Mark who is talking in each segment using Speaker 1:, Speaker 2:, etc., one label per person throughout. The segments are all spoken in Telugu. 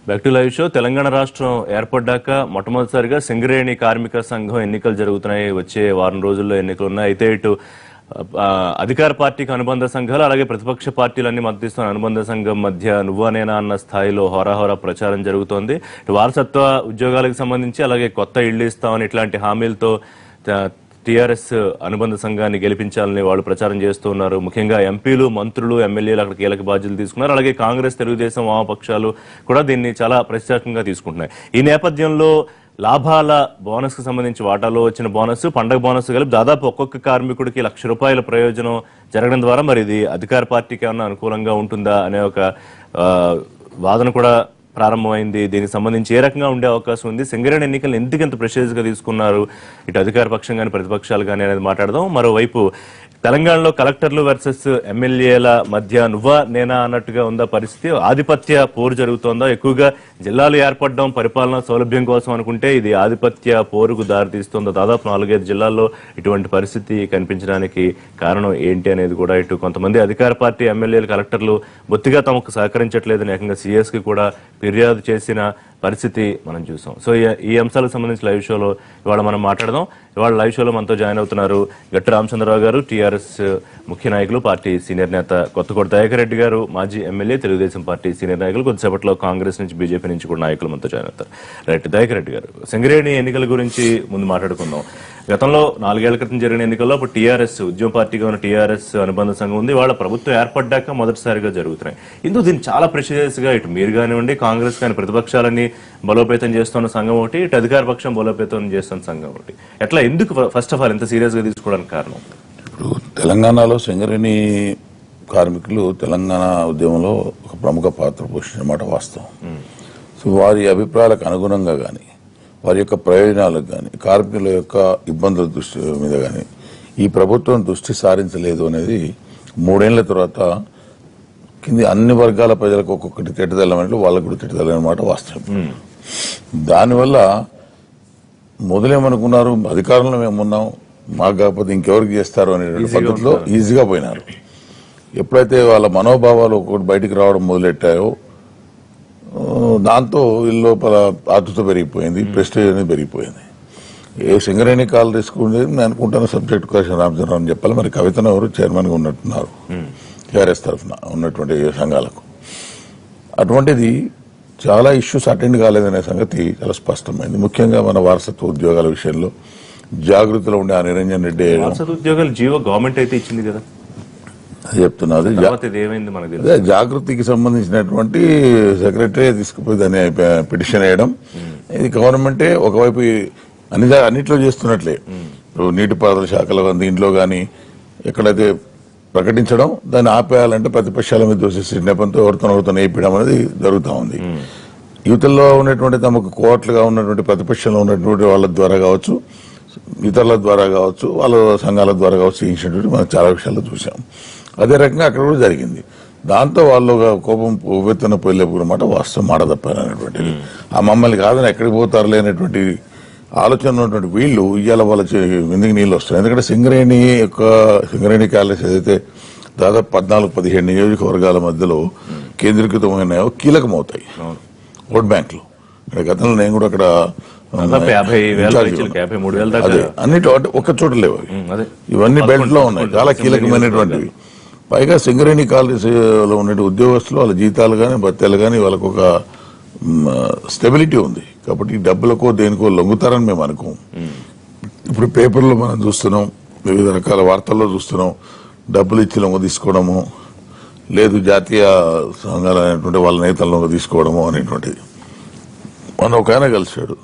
Speaker 1: Back to live show Telangana రాష్ట్రం ఏర్పడ్డాక మొట్టమొదటిసారిగా సింగరేణి కార్మిక సంఘం ఎన్నికలు జరుగుతున్నాయి వచ్చే వారం రోజుల్లో ఎన్నికలు ఉన్నాయి అయితే ఇటు ఆ, అధికార పార్టీకి అనుబంధ సంఘాలు అలాగే ప్రతిపక్ష పార్టీలన్నీ మద్దతిస్తున్న అనుబంధ సంఘం మధ్య నువ్వానేనా అన్న స్థాయిలో హోరాహోరా ప్రచారం జరుగుతోంది ఇటు వారసత్వ ఉద్యోగాలకు సంబంధించి అలాగే కొత్త ఇళ్లు ఇస్తామని ఇట్లాంటి హామీలతో త- టీఆర్ఎస్ అనుబంధ సంఘాన్ని గెలిపించాలని వాళ్ళు ప్రచారం చేస్తూ ఉన్నారు ముఖ్యంగా ఎంపీలు మంత్రులు ఎమ్మెల్యేలు అక్కడ కీలక బాధ్యతలు తీసుకున్నారు అలాగే కాంగ్రెస్ తెలుగుదేశం వామపక్షాలు కూడా దీన్ని చాలా ప్రతిష్టాత్మకంగా తీసుకుంటున్నాయి ఈ నేపథ్యంలో లాభాల బోనస్ కు సంబంధించి వాటాలో వచ్చిన బోనస్ పండగ బోనస్ కలిపి దాదాపు ఒక్కొక్క కార్మికుడికి లక్ష రూపాయల ప్రయోజనం జరగడం ద్వారా మరి ఇది అధికార పార్టీకి ఏమన్నా అనుకూలంగా ఉంటుందా అనే ఒక ఆ, వాదన కూడా ప్రారంభమైంది దీనికి సంబంధించి ఏ రకంగా ఉండే అవకాశం ఉంది సింగరేణి ఎన్నికలను ఎందుకు ఇంత ప్రెషర్స్ గా తీసుకున్నారు ఇటు అధికార పక్షం కానీ ప్రతిపక్షాలు కానీ అనేది మాట్లాడదాం మరోవైపు తెలంగాణలో కలెక్టర్లు వర్సెస్ ఎమ్మెల్యేల మధ్య నువ్వా నేనా అన్నట్టుగా ఉందా పరిస్థితి ఆధిపత్య పోరు జరుగుతోందా ఎక్కువగా జిల్లాలు ఏర్పడడం పరిపాలన సౌలభ్యం కోసం అనుకుంటే ఇది ఆధిపత్య పోరుకు దారితీస్తుందా దాదాపు నాలుగైదు జిల్లాల్లో ఇటువంటి పరిస్థితి కనిపించడానికి కారణం ఏంటి అనేది కూడా ఇటు కొంతమంది అధికార పార్టీ ఎమ్మెల్యేలు కలెక్టర్లు బొత్తిగా తమకు సహకరించట్లేదని ఏకంగా సీఎస్ కి కూడా ఫిర్యాదు చేసిన పరిస్థితి మనం చూసాం సో ఈ- ఈ అంశాలకు సంబంధించి లైవ్ షోలో ఇవాళ మనం మాట్లాడదాం ఇవాళ లైవ్ షోలో మనతో జాయిన్ అవుతున్నారు గట్టి రామచంద్రరావు గారు టీఆర్ఎస్ ముఖ్య నాయకులు పార్టీ సీనియర్ నేత కొత్తకోట దయాకర్ రెడ్డి గారు మాజీ ఎమ్మెల్యే తెలుగుదేశం పార్టీ సీనియర్ నాయకులు కొద్దిసేపట్లో కాంగ్రెస్ నుంచి బీజేపీ నుంచి కూడా నాయకులు మనతో జాయిన్ అవుతారు రైట్ దయాకర్ రెడ్డి గారు సింగరేణి ఎన్నికల గురించి ముందు మాట్లాడుకుందాం గతంలో నాలుగేళ్ల క్రితం జరిగిన ఎన్నికల్లో అప్పుడు టీఆర్ఎస్ ఉద్యమ పార్టీగా ఉన్న టీఆర్ఎస్ అనుబంధ సంఘం ఉంది వాళ్ళ ప్రభుత్వం ఏర్పడ్డాక మొదటిసారిగా జరుగుతున్నాయి ఇందుకు దీన్ని చాలా ప్రెషరియస్ గా ఇటు మీరు కానివ్వండి కాంగ్రెస్ కానీ ప్రతిపక్షాలని బలోపేతం చేస్తున్న సంఘం ఒకటి ఇటు అధికార పక్షం బలోపేతం చేస్తున్న సంఘం ఒకటి ఎట్లా ఎందుకు ఫస్ట్ ఆఫ్ ఆల్ ఇంత సీరియస్ గా తీసుకోవడానికి కారణం
Speaker 2: ఇప్పుడు తెలంగాణలో సింగరేణి కార్మికులు తెలంగాణ ఉద్యమంలో ఒక ప్రముఖ పాత్ర పోషించిన మాట వాస్తవం సో వారి అభిప్రాయాలకు అనుగుణంగా కానీ వారి యొక్క ప్రయోజనాలకు కానీ కార్మికుల యొక్క ఇబ్బందుల దృష్టి మీద కానీ ఈ ప్రభుత్వం దృష్టి సారించలేదు అనేది మూడేళ్ల తర్వాత కింది అన్ని వర్గాల ప్రజలకు ఒక్కొక్కటి తిట్టదల్లమంటే వాళ్ళకు కూడా తిట్టదల్లని మాట వాస్తవం దానివల్ల మొదలేమనుకున్నారు అధికారంలో మేము ఉన్నాం మాకు కాకపోతే ఇంకెవరికి చేస్తారు అనేటువంటి పద్ధతిలో ఈజీగా పోయినారు ఎప్పుడైతే వాళ్ళ మనోభావాలు ఒకటి బయటికి రావడం మొదలెట్టాయో ఆ, దాంతో వీళ్ళ లోపల ఆతృత పెరిగిపోయింది ప్రెస్టేజ్ అనేది పెరిగిపోయింది ఏ సింగరేణి కాల్ తీసుకుంటే నేను అనుకుంటాను సబ్జెక్ట్ క్వశ్చన్ రామచంద్రరావు అని చెప్పాలి మరి కవితను ఎవరు చైర్మన్ గా ఉన్నట్టున్నారు టీఆర్ఎస్ తరఫున ఉన్నటువంటి సంఘాలకు అటువంటిది చాలా ఇష్యూస్ అటెండ్ కాలేదనే సంగతి చాలా స్పష్టమైంది ముఖ్యంగా మన వారసత్వ ఉద్యోగాల విషయంలో జాగృతిలో ఉండే ఆ నిరంజన్ రెడ్డి
Speaker 1: వారసత్వ ఉద్యోగాలు జీవో గవర్నమెంట్ అయితే ఇచ్చింది కదా
Speaker 2: అది చెప్తున్నది జా-
Speaker 1: తర్వాత ఇది ఏమైంది మనకు తెలుసు
Speaker 2: అదే జాగృతికి సంబంధించినటువంటి సెక్రటరీ తీసుకుపోయి దాన్ని ప- పిటిషన్ వేయడం ఇది గవర్నమెంటే ఒకవైపు ఈ అన్ని దా- అన్నిట్లో చేస్తున్నట్లే ఇప్పుడు నీటిపారుదల శాఖలో కానీ దీంట్లో కానీ ఎక్కడైతే ప్రకటించడం దాన్ని ఆపేయాలంటే ప్రతిపక్షాల మీద దోషిస్తే నెపంతో ఎవరితో ఎవరితో వేయడం అనేది జరుగుతూ ఉంది యువతల్లో ఉన్నటువంటి తమకు కోట్లుగా ఉన్నటువంటి ప్రతిపక్షంలో ఉన్నటువంటి వాళ్ళ ద్వారా కావచ్చు ఇతరుల ద్వారా కావచ్చు వాళ్ళ సంఘాల ద్వారా కావచ్చు చేయించినటువంటి మనం చాలా విషయాల్లో చూసాం అదే రకంగా అక్కడ కూడా జరిగింది దాంతో వాళ్ళు ఒక కోపం ఉవ్వెత్తున పోయలేపుకున్న మాట వాస్తవం మాట తప్పారు అనేటువంటిది ఆ మమ్మల్ని కాదని ఎక్కడికి పోతారు లేనటువంటి ఆలోచన ఉన్నటువంటి వీళ్ళు ఇవాళ వాళ్ళ చే- ఎందుకు నీళ్ళు వస్తాయి ఎందుకంటే సింగరేణి యొక్క సింగరేణి కాలేజ్ ఏదైతే దాదాపు పద్నాలుగు పదిహేడు నియోజకవర్గాల మధ్యలో కేంద్రీకృతమైనాయో కీలకమవుతాయి ఓట్ బ్యాంకులు ఇక్కడ గతంలో నేను కూడా అక్కడ
Speaker 1: దాదాపు యాభై వేల
Speaker 2: ఇన్ఛార్జిగా
Speaker 1: పైచీలకు,
Speaker 2: ఉన్నా.
Speaker 1: యాభై మూడు వేల దాకా
Speaker 2: అదే అన్నిటి అంటే ఒక్క చోట లేవు అవి
Speaker 1: ఉమ్, అదే
Speaker 2: ఇవన్నీ బెల్ట్ లో ఉన్నాయి చాలా కీలకమైనటువంటివి పైగా సింగరేణి కాలేజీలో ఉన్న ఉద్యోగస్తులు వాళ్ళ జీతాలు కానీ భత్యాలు కానీ వాళ్ళకు ఒక స్టెబిలిటీ ఉంది కాబట్టి ఈ డబ్బులకో దేనికో లొంగుతారని మేము అనుకోం ఇప్పుడు పేపర్లో మనం చూస్తున్నాం వివిధ రకాల వార్తల్లో చూస్తున్నాం డబ్బులు ఇచ్చి లొంగ తీసుకోవడము లేదు జాతీయ సంఘాలు అనేటువంటి వాళ్ళ నేతలు లొంగ తీసుకోవడము అనేటువంటిది మొన్న ఒక ఆయన కలిశాడు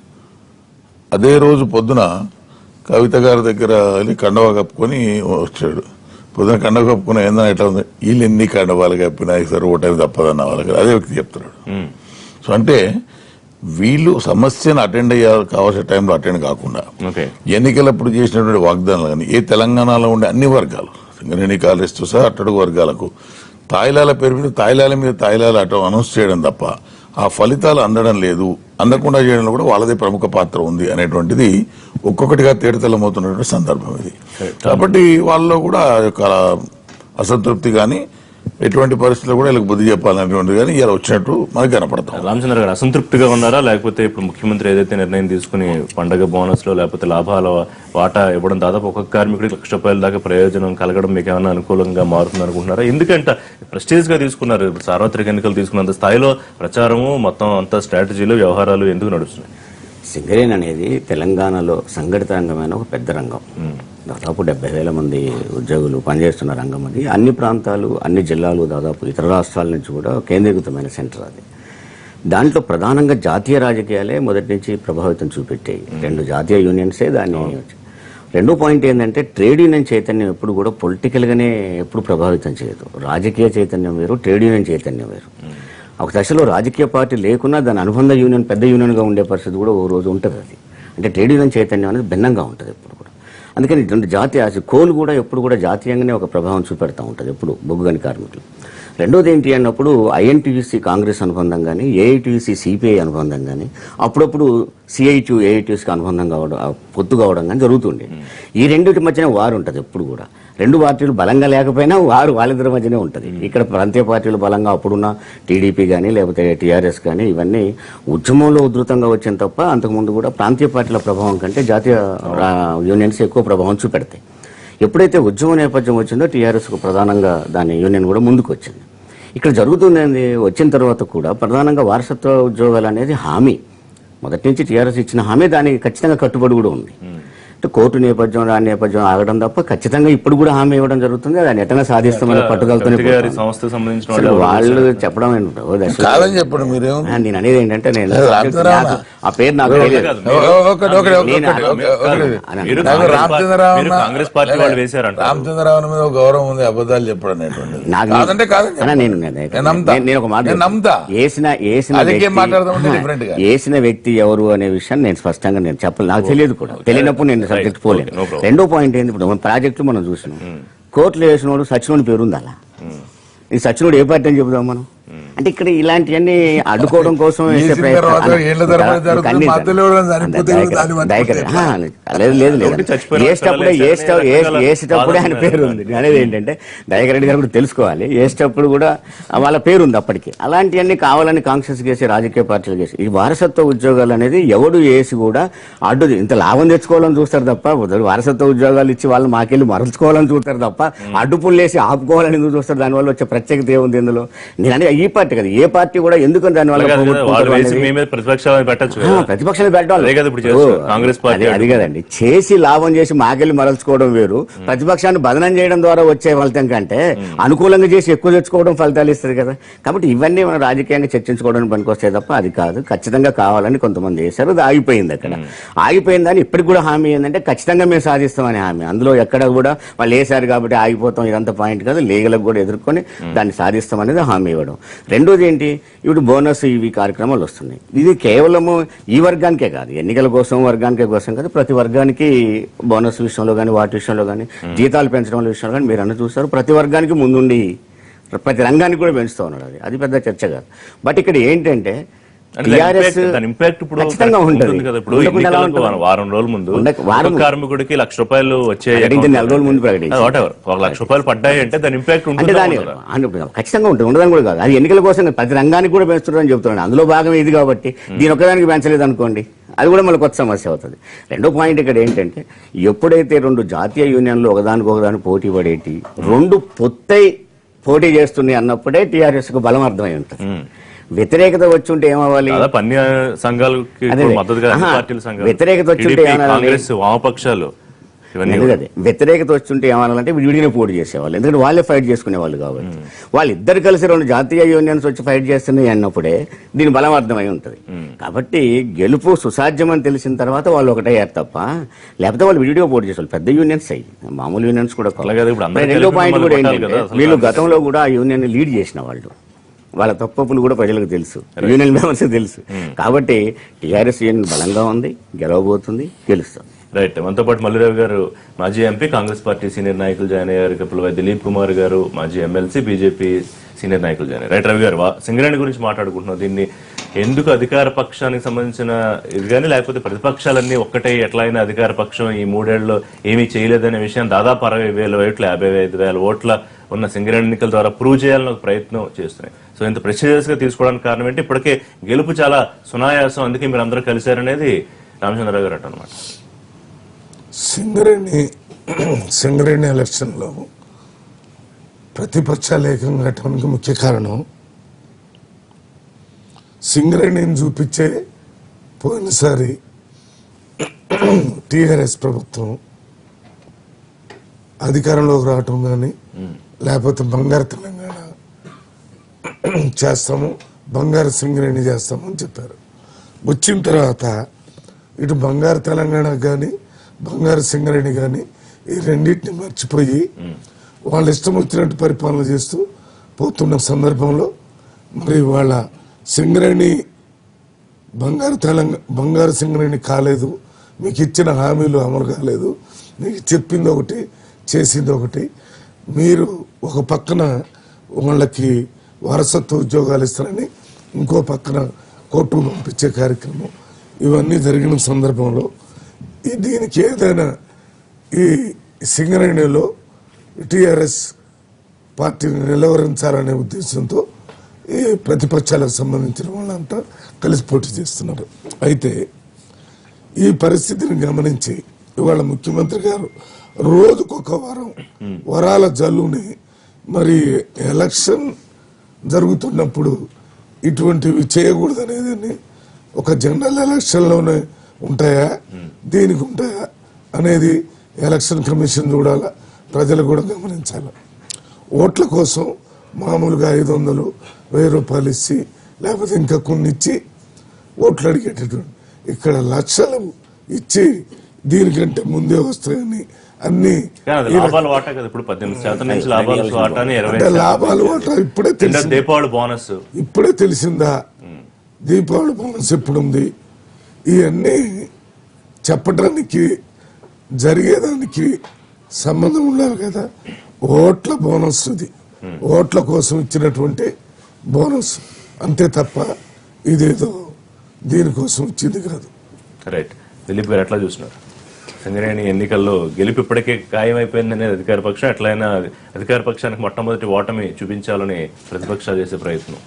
Speaker 2: అదే రోజు పొద్దున కవిత గారి దగ్గర వెళ్ళి కండవ కప్పుకొని వచ్చాడు పొద్దున కండవ కప్పుకుని ఏందని ఎట్లా ఉంది వీళ్ళు ఎన్ని కండవాలు కప్పినా సరే ఓటమి తప్పదన్న వాళ్ళకి అదే వ్యక్తి చెప్తున్నాడు
Speaker 1: ఉమ్,
Speaker 2: సో అంటే వీళ్ళు సమస్యను అటెండ్ అయ్యారు కావాల్సిన టైంలో అటెండ్ కాకుండా
Speaker 1: ఓకే
Speaker 2: ఎన్నికలప్పుడు చేసినటువంటి వాగ్దానాలు కానీ ఏ తెలంగాణలో ఉండే అన్ని వర్గాలు సింగరేణి కాలేజ్తో సహా అట్టడుగు వర్గాలకు తాయిలాల పేరు మీద తాయిలాల మీద తాయిలాలు అటు అనౌన్స్ చేయడం తప్ప ఆ ఫలితాలు అందడం లేదు అందకుండా చేయడంలో కూడా వాళ్ళదే ప్రముఖ పాత్ర ఉంది అనేటువంటిది ఒక్కొక్కటిగా తేటతెల్లమవుతున్నటువంటి సందర్భం ఇది కాబట్టి వాళ్ళలో కూడా ఆ యొక్క అసంతృప్తి కానీ ఎటువంటి పరిస్థితుల్లో కూడా వీళ్ళకి బుద్ధి చెప్పాలనేటువంటిది కానీ ఇలా వచ్చినట్టు మనకు కనపడతాం
Speaker 1: రామచంద్ర గారు అసంతృప్తిగా ఉన్నారా లేకపోతే ఇప్పుడు ముఖ్యమంత్రి ఏదైతే నిర్ణయం తీసుకుని పండగ బోనస్ లో లేకపోతే లాభాల వాటా ఇవ్వడం దాదాపు ఒక్కొక్క కార్మికుడికి లక్ష రూపాయల దాకా ప్రయోజనం కలగడం మీకు ఏమైనా అనుకూలంగా మారుతుంది అనుకుంటున్నారా ఎందుకంటే ప్రెస్టేజ్ గా తీసుకున్నారు ఇప్పుడు సార్వత్రిక ఎన్నికలు తీసుకున్నంత స్థాయిలో ప్రచారము మొత్తం అంతా స్ట్రాటజీలు వ్యవహారాలు ఎందుకు నడుస్తున్నాయి
Speaker 3: సింగరేణి అనేది తెలంగాణలో సంఘటిత రంగమైన ఒక పెద్ద రంగం దాదాపు డెబ్బై వేల మంది ఉద్యోగులు పనిచేస్తున్న రంగం అది అన్ని ప్రాంతాలు అన్ని జిల్లాలు దాదాపు ఇతర రాష్ట్రాల నుంచి కూడా కేంద్రీకృతమైన సెంటర్ అది దాంట్లో ప్రధానంగా జాతీయ రాజకీయాలే మొదటి నుంచి ప్రభావితం చూపెట్టాయి రెండు జాతీయ యూనియన్సే దాన్ని రెండో పాయింట్ ఏంటంటే ట్రేడ్ యూనియన్ చైతన్యం ఎప్పుడు కూడా పొలిటికల్గానే ఎప్పుడు ప్రభావితం చేయదు రాజకీయ చైతన్యం వేరు ట్రేడ్ యూనియన్ చైతన్యం వేరు ఒక దశలో రాజకీయ పార్టీ లేకున్నా దాని అనుబంధ యూనియన్ పెద్ద యూనియన్గా ఉండే పరిస్థితి కూడా ఓ రోజు ఉంటుంది అది అంటే ట్రేడ్ యూనియన్ చైతన్యం అనేది భిన్నంగా ఉంటుంది ఎప్పుడు కూడా అందుకని రెండు జాతీయ కోల్ కూడా ఎప్పుడు కూడా జాతీయంగానే ఒక ప్రభావం చూపెడతా ఉంటుంది ఎప్పుడు బొగ్గుగని కార్మికులు రెండోది ఏంటి అన్నప్పుడు ఐఎన్టీయూసీ కాంగ్రెస్ అనుబంధం కానీ ఏఐటీయూసీ సిపిఐ అనుబంధం కానీ అప్పుడప్పుడు సిఐటి ఏఐటీయూసీకి అనుబంధం కావడం ఆ పొత్తు కావడం కానీ జరుగుతుండే ఈ రెండింటి మధ్యన వారు ఉంటుంది ఎప్పుడు కూడా రెండు పార్టీలు బలంగా లేకపోయినా వారు వాళ్ళిద్దరి మధ్యనే ఉంటుంది ఇక్కడ ప్రాంతీయ పార్టీలు బలంగా అప్పుడున్న టీడీపీ కానీ లేకపోతే టీఆర్ఎస్ కానీ ఇవన్నీ ఉద్యమంలో ఉధృతంగా వచ్చిన తప్ప అంతకుముందు కూడా ప్రాంతీయ పార్టీల ప్రభావం కంటే జాతీయ రా- యూనియన్స్ ఎక్కువ ప్రభావం చూపెడతాయి ఎప్పుడైతే ఉద్యమ నేపథ్యం వచ్చిందో టీఆర్ఎస్కు ప్రధానంగా దాని యూనియన్ కూడా ముందుకు వచ్చింది ఇక్కడ జరుగుతుంది ఏంది వచ్చిన తర్వాత కూడా ప్రధానంగా వారసత్వ ఉద్యోగాలు అనేది హామీ మొదటి నుంచి టీఆర్ఎస్ ఇచ్చిన హామీ దానికి ఖచ్చితంగా కట్టుబడి కూడా ఉంది అంటే కోర్టు నేపథ్యం ఆ నేపథ్యం ఆగడం తప్ప ఖచ్చితంగా ఇప్పుడు కూడా హామీ ఇవ్వడం జరుగుతుంది దాన్ని ఎట్లా సాధిస్తామని పట్టుదలతోనే
Speaker 1: కవిత గారి
Speaker 3: పోతాం.
Speaker 1: సంస్థకు సంబంధించిన
Speaker 3: అసలు
Speaker 1: వాళ్ళు
Speaker 3: వాళ్ళు చెప్పడం ఏంటో దశలో-
Speaker 2: కాదని చెప్పండి మీరేం
Speaker 3: ఆ, నేను అనేది ఏంటంటే నేను
Speaker 2: లేదు, రామచంద్రరావు
Speaker 3: నాకు ఆ పేరు నాకు తెలియదు
Speaker 1: కాదు.
Speaker 2: ఒకటి ఒకటి ఒకటి
Speaker 3: నేను
Speaker 2: ఒకటి ఒకటి ఒకటి
Speaker 1: మీరు
Speaker 2: నాకు
Speaker 1: కాంగ్రెస్
Speaker 2: రామచంద్రరావు
Speaker 1: మీరు కాంగ్రెస్ పార్టీ వాళ్ళు వేశారంట
Speaker 2: రామచంద్రరావు మీద ఒక గౌరవం ఉంది అబద్ధాలు చెప్పడం అనేటువంటిది
Speaker 3: నాకు
Speaker 2: కాదంటే కాదని
Speaker 3: అన్నా, నేను
Speaker 2: చెప్పండి.
Speaker 3: నేను-
Speaker 2: నేను నమ్ముతా
Speaker 3: నేను- నేను ఒక మాట
Speaker 2: నేను నమ్ముతా
Speaker 3: వేసిన వేసిన
Speaker 2: అదే
Speaker 3: వ్యక్తి-
Speaker 2: మాట్లాడదామంటే
Speaker 3: ఆహా,
Speaker 2: different గా.
Speaker 3: వేసిన వ్యక్తి ఎవరు అనే విషయం నేను స్పష్టంగా నేను చెప్పాలి నాకు తెలియదు కూడా తెలియనప్పుడు నేను సబ్జెక్ట్ పోలేను
Speaker 1: Okay, no problem.
Speaker 3: రెండో పాయింట్ ఏంటి ఇప్పుడు మన ప్రాజెక్టులు మనం చూసినాం కోర్టులో వేసినోడు సచినోడి పేరు ఉంది అలా ఈ సచినోడు ఏ పార్టీ అని చెబుదాం మనం అంటే ఇక్కడ ఇలాంటివన్నీ అడ్డుకోవడం కోసం వేసే
Speaker 2: వేసిన
Speaker 3: ప్రయత్నం-
Speaker 2: తర్వాత
Speaker 3: అన్న,
Speaker 2: ఏళ్ల తరబడి
Speaker 3: ఇంకా-
Speaker 2: జరుగుతుంది.
Speaker 3: ఇంకా అన్ని
Speaker 2: మధ్యలో ఎవరైనా చనిపోతే
Speaker 3: దయకర-
Speaker 2: దాన్ని మర్చిపోతే
Speaker 3: దయకర-
Speaker 2: ఎట్లా?
Speaker 3: ఆ, లేదు లేదు లేదు
Speaker 1: ఒకటి చచ్చిపోయిన
Speaker 3: వేసేటప్పుడే
Speaker 1: పిల్లలు
Speaker 3: వేసేట-
Speaker 1: వేస్తే
Speaker 3: వేసే-
Speaker 1: రకరకాల
Speaker 3: వేసేటప్పుడే ఆయన
Speaker 1: బాధలు
Speaker 3: పేరు ఉంది నేను అనేది ఏంటంటే దయాకర్ రెడ్డి గారు కూడా తెలుసుకోవాలి వేసేటప్పుడు కూడా వాళ్ళ పేరు ఉంది అప్పటికి అలాంటివన్నీ కావాలని కాంక్షస్ చేసి రాజకీయ పార్టీలు చేసి ఈ వారసత్వ ఉద్యోగాలు అనేది ఎవడు వేసి కూడా అడ్డు ఇంత లాభం తెచ్చుకోవాలని చూస్తారు తప్ప వారసత్వ ఉద్యోగాలు ఇచ్చి వాళ్ళు మాకెళ్ళి మరల్చుకోవాలని చూస్తారు తప్ప అడ్డుపుల్లు వేసి ఆపుకోవాలని ఎందుకు చూస్తారు దానివల్ల వచ్చే ప్రత్యేకత ఏముంది ఇందులో నేను అనేది ఈ పార్టీ కదా ఏ పార్టీ కూడా ఎందుకు దానివల్ల
Speaker 1: అలాగే అది కదా, వాళ్ళు
Speaker 3: పోగొట్టుకుంటారు
Speaker 1: వేసి
Speaker 3: అనేది-
Speaker 1: మీ మీద ప్రతిపక్షాలను పెట్టచ్చు
Speaker 3: ఆ, ప్రతిపక్షాలు పెట్టాలి
Speaker 1: అదే కదా ఇప్పుడు చేస్తున్నారు. కాంగ్రెస్ పార్టీ
Speaker 3: అది- అది కదండి చేసి లాభం చేసి మాకెళ్ళి మరల్చుకోవడం వేరు ప్రతిపక్షాన్ని బదనం చేయడం ద్వారా వచ్చే ఫలితం కంటే అనుకూలంగా చేసి ఎక్కువ తెచ్చుకోవడం ఫలితాలు ఇస్తుంది కదా కాబట్టి ఇవన్నీ మనం రాజకీయంగా చర్చించుకోవడానికి పనికొస్తాయి తప్ప అది కాదు ఖచ్చితంగా కావాలని కొంతమంది చేశారు అది ఆగిపోయింది అక్కడ ఆగిపోయిందని ఇప్పటికి కూడా హామీ ఏంటంటే ఖచ్చితంగా మేము సాధిస్తామని హామీ అందులో ఎక్కడ కూడా వాళ్ళు వేశారు కాబట్టి ఆగిపోతాం ఇదంతా పాయింట్ కాదు లీగలకు కూడా ఎదుర్కొని దాన్ని సాధిస్తామనేది హామీ ఇవ్వడం రెండోది ఏంటి ఇప్పుడు బోనస్ ఇవి కార్యక్రమాలు వస్తున్నాయి ఇది కేవలము ఈ వర్గానికే కాదు ఎన్నికల కోసం వర్గానికే కోసం కాదు ప్రతి వర్గానికి బోనస్ విషయంలో కానీ వాటి విషయంలో కానీ జీతాలు పెంచడం విషయంలో కానీ మీరు అన్న చూస్తారు ప్రతి వర్గానికి ముందుండి ప్రతి రంగానికి కూడా పెంచుతూ ఉన్నాడు అది అది పెద్ద చర్చ కాదు బట్ ఇక్కడ ఏంటంటే
Speaker 1: అంటే దాని
Speaker 3: టీఆర్ఎస్
Speaker 1: impact- దాని ఇంపాక్ట్ ఇప్పుడు
Speaker 3: ఖచ్చితంగా ఉంటుంది
Speaker 1: కదా ఇప్పుడు
Speaker 3: ఉండకుండా ఎలా
Speaker 1: ఎన్నికలకు
Speaker 3: ఉంటుంది?
Speaker 1: వారం రోజుల ముందు
Speaker 3: ఉండక- వారం
Speaker 1: ఒక కార్మికుడికి లక్ష రూపాయలు వచ్చే
Speaker 3: ప్రకటించిన నెల రోజుల ముందు ప్రకటించారు.
Speaker 1: వాట్ ఎవర్ ఒక లక్ష రూపాయలు పడ్డాయి అంటే దాని ఇంపాక్ట్
Speaker 3: అంటే
Speaker 1: ఉంటుంది
Speaker 3: దాని అంటే ఖచ్చితంగా ఉంటుంది ఉండదని కూడా కాదు అది ఎన్నికల కోసం కాదు, ప్రతి రంగానికి కూడా పెంచుతున్నారని చెప్తున్నాను అందులో భాగం ఇది కాబట్టి దీని ఒక్కదానికి పెంచలేదు అనుకోండి అది కూడా మళ్ళీ కొత్త సమస్య అవుతుంది రెండో పాయింట్ ఇక్కడ ఏంటంటే ఎప్పుడైతే రెండు జాతీయ యూనియన్లు ఒకదానికి ఒకదాని పోటీ పడేటి రెండు పొత్తై పోటీ చేస్తున్నాయి అన్నప్పుడే టీఆర్ఎస్ కు బలం అర్థమై ఉంటుంది వ్యతిరేకత వచ్చి ఉంటే ఏమవ్వాలి
Speaker 1: దాదాపు అన్ని సంఘాలకి
Speaker 3: అదే.
Speaker 1: ఇప్పుడు మద్దతుగా అన్ని
Speaker 3: ఆహా.
Speaker 1: పార్టీల సంఘాలు
Speaker 3: వ్యతిరేకత వచ్చి ఉంటే
Speaker 1: TDP,
Speaker 3: ఏమనాలి?
Speaker 1: కాంగ్రెస్ వామపక్షాలు ఇవన్నీ
Speaker 3: ఎందుకు అదే వ్యతిరేకత వచ్చుంటే ఏమనాలంటే విడివిడిగా పోటీ చేసేవాళ్ళు ఎందుకంటే వాళ్ళే ఫైట్ చేసుకునే వాళ్ళు కాబట్టి వాళ్ళిద్దరు కలిసి రెండు జాతీయ యూనియన్స్ వచ్చి ఫైట్ చేస్తున్నాయి అన్నప్పుడే దీని బలం అర్థమై ఉంటుంది కాబట్టి గెలుపు సుసాధ్యం అని తెలిసిన తర్వాత వాళ్ళు ఒకటయ్యారు తప్ప లేకపోతే వాళ్ళు విడివిడిగా పోటీ చేసేవాళ్ళు పెద్ద యూనియన్స్ అయ్యి మామూలు యూనియన్స్ కూడా కాదు.
Speaker 1: అలాగే ఇప్పుడు అందరూ
Speaker 3: మరి రెండో
Speaker 1: కలిపి
Speaker 3: పాయింట్ కూడా
Speaker 1: మిమ్మల్ని
Speaker 3: ఏంటంటే
Speaker 1: కొట్టాలి కదా అసలు
Speaker 3: వీళ్ళు గతంలో కూడా ఆ యూనియన్ లీడ్ చేసిన వాళ్ళు వాళ్ళ తప్పులు కూడా ప్రజలకు తెలుసు యూనియన్ మెంబర్స్ తెలుసు కాబట్టి టీఆర్ఎస్ యూనియన్ బలంగా ఉంది గెలవబోతుంది గెలుస్తుంది
Speaker 1: రైట్ మనతో పాటు మల్లిరావు గారు మాజీ ఎంపీ కాంగ్రెస్ పార్టీ సీనియర్ నాయకులు జాయిన్ అయ్యారు కపిలవాయి దిలీప్ కుమార్ గారు మాజీ ఎమ్మెల్సీ బీజేపీ సీనియర్ నాయకులు జాయిన్ అయ్యారు రైట్ రవి గారు వా- సింగరేణి గురించి మాట్లాడుకుంటున్నాం దీన్ని ఎందుకు అధికార పక్షానికి సంబంధించిన ఇది కానీ లేకపోతే ప్రతిపక్షాలన్నీ ఒక్కటే ఎట్లా అయినా అధికార పక్షం ఈ మూడేళ్లలో ఏమీ చేయలేదనే విషయం దాదాపు అరవై వేల ఓట్లు యాభై ఐదు వేల ఓట్ల ఉన్న సింగరేణి ఎన్నికల ద్వారా ప్రూవ్ చేయాలని ఒక ప్రయత్నం చేస్తున్నాయి సో ఇంత ప్రెషియస్ గా తీసుకోవడానికి కారణం ఏంటి ఇప్పటికే గెలుపు చాలా సునాయాసం అందుకే మీరు అందరూ కలిశారనేది రామచంద్రరావు గారు అనమాట
Speaker 4: సింగరేణి సింగరేణి ఎలక్షన్లో ప్రతిపక్షాలు ఏకంగా కట్టడానికి ముఖ్య కారణం సింగరేణిని చూపించే పోయినసారి టీఆర్ఎస్ ప్రభుత్వం అధికారంలోకి రావటం కానీ లేకపోతే బంగారు తెలంగాణ చేస్తాము బంగారు సింగరేణి చేస్తాము అని చెప్పారు వచ్చిన తర్వాత ఇటు బంగారు తెలంగాణ కానీ బంగారు సింగరేణి కానీ ఈ రెండింటిని మర్చిపోయి వాళ్ళ ఇష్టం వచ్చినట్టు పరిపాలన చేస్తూ పోతున్న సందర్భంలో మరి వాళ్ళ సింగరేణి బంగారు తెలంగాణ బంగారు సింగరేణి కాలేదు మీకు ఇచ్చిన హామీలు అమలు కాలేదు మీకు చెప్పింది ఒకటి చేసింది ఒకటి మీరు ఒక పక్కన వాళ్ళకి వారసత్వ ఉద్యోగాలు ఇస్తారని ఇంకో పక్కన కోర్టు పంపించే కార్యక్రమం ఇవన్నీ జరిగిన సందర్భంలో ఈ దీనికి ఏదైనా ఈ సింగరేణిలో టిఆర్ఎస్ పార్టీని నిలవరించాలనే ఉద్దేశంతో ఈ ప్రతిపక్షాలకు సంబంధించిన వాళ్ళంతా కలిసి పోటీ చేస్తున్నారు అయితే ఈ పరిస్థితిని గమనించి ఇవాళ ముఖ్యమంత్రి గారు రోజుకొక వారం వరాల జల్లుని మరి ఎలక్షన్ జరుగుతున్నప్పుడు ఇటువంటివి చేయకూడదు అనేది ఒక జనరల్ ఎలక్షన్లోనే ఉంటాయా దీనికి ఉంటాయా అనేది ఎలక్షన్ కమిషన్ చూడాలా ప్రజలు కూడా గమనించాలి ఓట్ల కోసం మామూలుగా ఐదు వందలు వెయ్యి రూపాయలు ఇచ్చి లేకపోతే ఇంకా కొన్ని ఇచ్చి ఓట్లు అడిగేటటువంటి ఇక్కడ లక్షలు ఇచ్చి దీనికంటే ముందే వస్తాయని అన్ని
Speaker 1: కానీ అది లాభాల వాటా కదా ఇప్పుడు పద్దెనిమిది శాతం నుంచి లాభాల వాటాని ఇరవై
Speaker 4: అంటే లాభాలు వాటా ఇప్పుడే
Speaker 1: కింద
Speaker 4: తెలిసింది
Speaker 1: దీపావళి బోనస్
Speaker 4: ఇప్పుడే తెలిసిందా దీపావళి బోనస్ ఎప్పుడు ఉంది ఇవన్నీ చెప్పడానికి జరిగేదానికి సంబంధం ఉండాలి కదా ఓట్ల బోనస్ ఇది ఓట్ల కోసం ఇచ్చినటువంటి బోనస్ అంతే తప్ప ఇదేదో దీనికోసం ఇచ్చింది కాదు
Speaker 1: రైట్ దిలీప్ గారు ఎట్లా చూస్తున్నారు సింగరేణి ఎన్నికల్లో గెలుపు ఇప్పటికే ఖాయమైపోయిందనేది అధికార పక్షం ఎట్లయినా అధికార పక్షానికి మొట్టమొదటి ఓటమి చూపించాలని ప్రతిపక్షాలు చేసే ప్రయత్నం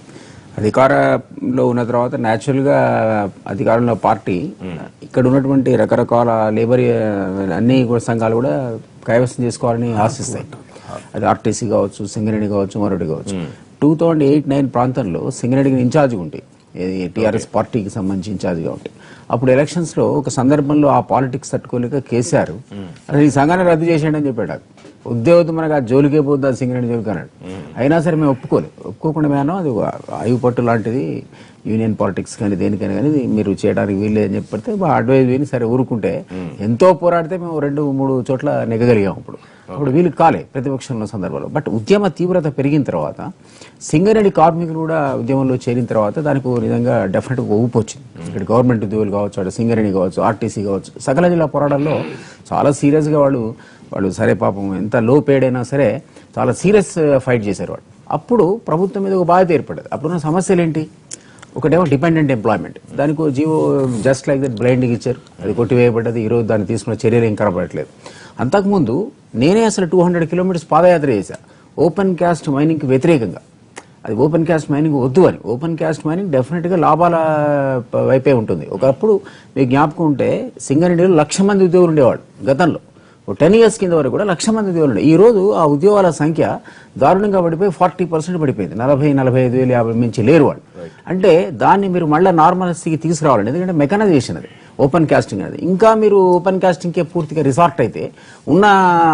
Speaker 5: అధికారంలో ఉన్న తర్వాత న్యాచురల్ గా అధికారంలో పార్టీ ఇక్కడ ఉన్నటువంటి రకరకాల లేబర్ అన్ని కూడా సంఘాలు కూడా కైవసం చేసుకోవాలని ఆశిస్తాయి అది ఆర్టీసీ కావచ్చు సింగరేణి కావచ్చు మరొకటి కావచ్చు టూ థౌజండ్ ఎయిట్ నైన్ ప్రాంతంలో సింగరేణికి ఇన్ఛార్జ్ ఉంటాయి టీఆర్ఎస్ పార్టీకి సంబంధించి ఇన్ఛార్జ్గా ఉంటాయి అప్పుడు ఎలక్షన్స్ లో ఒక సందర్భంలో ఆ పాలిటిక్స్ తట్టుకోలేక కేసీఆర్ అసలు ఈ సంఘాన్ని రద్దు చేసేయండి అని చెప్పాడు ఉద్యోగం మనకు ఆ జోలికే పోద్ది ఆ సింగరేణి జోలికి అన్నాడు అయినా సరే మేము ఒప్పుకోలేదు ఒప్పుకోకుండా మేము అది ఒక ఆయువు పట్టు లాంటిది యూనియన్ పాలిటిక్స్ కానీ దేనికైనా కానీ ఇది మీరు చేయడానికి వీల్లేదని చెప్పితే మా అడ్వైజ్ విని సరే ఊరుకుంటే ఎంతో పోరాడితే మేము రెండు మూడు చోట్ల నెగ్గగలిగాం అప్పుడు అప్పుడు వీళ్ళు కాలే ప్రతిపక్షంలో సందర్భంలో బట్ ఉద్యమ తీవ్రత పెరిగిన తర్వాత సింగరేణి కార్మికులు కూడా ఉద్యమంలో చేరిన తర్వాత దానికి ఒక విధంగా డెఫినెట్గా ఊపు వచ్చింది ఇక్కడ గవర్నమెంట్ ఉద్యోగులు కావచ్చు అటు సింగరేణి కావచ్చు ఆర్టీసీ కావచ్చు సకల జిల్లా పోరాటాల్లో చాలా సీరియస్గా వాళ్ళు వాళ్ళు సరే పాపం ఎంత లో పేడ్ అయినా సరే చాలా సీరియస్ ఫైట్ చేశారు వాళ్ళు అప్పుడు ప్రభుత్వం మీద ఒక బాధ్యత ఏర్పడేది అప్పుడున్న సమస్యలు ఏంటి ఒకటేమో డిపెండెంట్ ఎంప్లాయ్మెంట్ దానికి జీవో జస్ట్ లైక్ దట్ బ్లైండ్గా ఇచ్చారు అది కొట్టివేయబడ్డది ఈరోజు దాన్ని తీసుకున్న చర్యలు ఏం కనబడట్లేదు అంతకుముందు నేనే అసలు టూ హండ్రెడ్ కిలోమీటర్స్ పాదయాత్ర చేశా ఓపెన్ క్యాస్ట్ మైనింగ్కి వ్యతిరేకంగా అది ఓపెన్ క్యాస్ట్ మైనింగ్ వద్దు అని ఓపెన్ క్యాస్ట్ మైనింగ్ డెఫినెట్గా లాభాల ప- వైపే ఉంటుంది ఒకప్పుడు మీకు జ్ఞాపకం ఉంటే సింగరేణిలో లక్ష మంది ఉద్యోగులు ఉండేవాళ్ళు గతంలో టెన్ ఇయర్స్ కింద వరకు కూడా లక్ష మంది ఉద్యోగులు ఉండే ఈ రోజు ఆ ఉద్యోగాల సంఖ్య దారుణంగా పడిపోయి ఫార్టీ పర్సెంట్ పడిపోయింది నలభై నలభై ఐదు వేలు యాభై మించి లేరు వాళ్ళు అంటే దాన్ని మీరు మళ్ళీ నార్మల్ స్థితికి తీసుకురావాలండి ఎందుకంటే మెకనైజేషన్ అది ఓపెన్ కాస్టింగ్ అనేది ఇంకా మీరు ఓపెన్ కాస్టింగ్కే పూర్తిగా రిసార్ట్ అయితే ఉన్న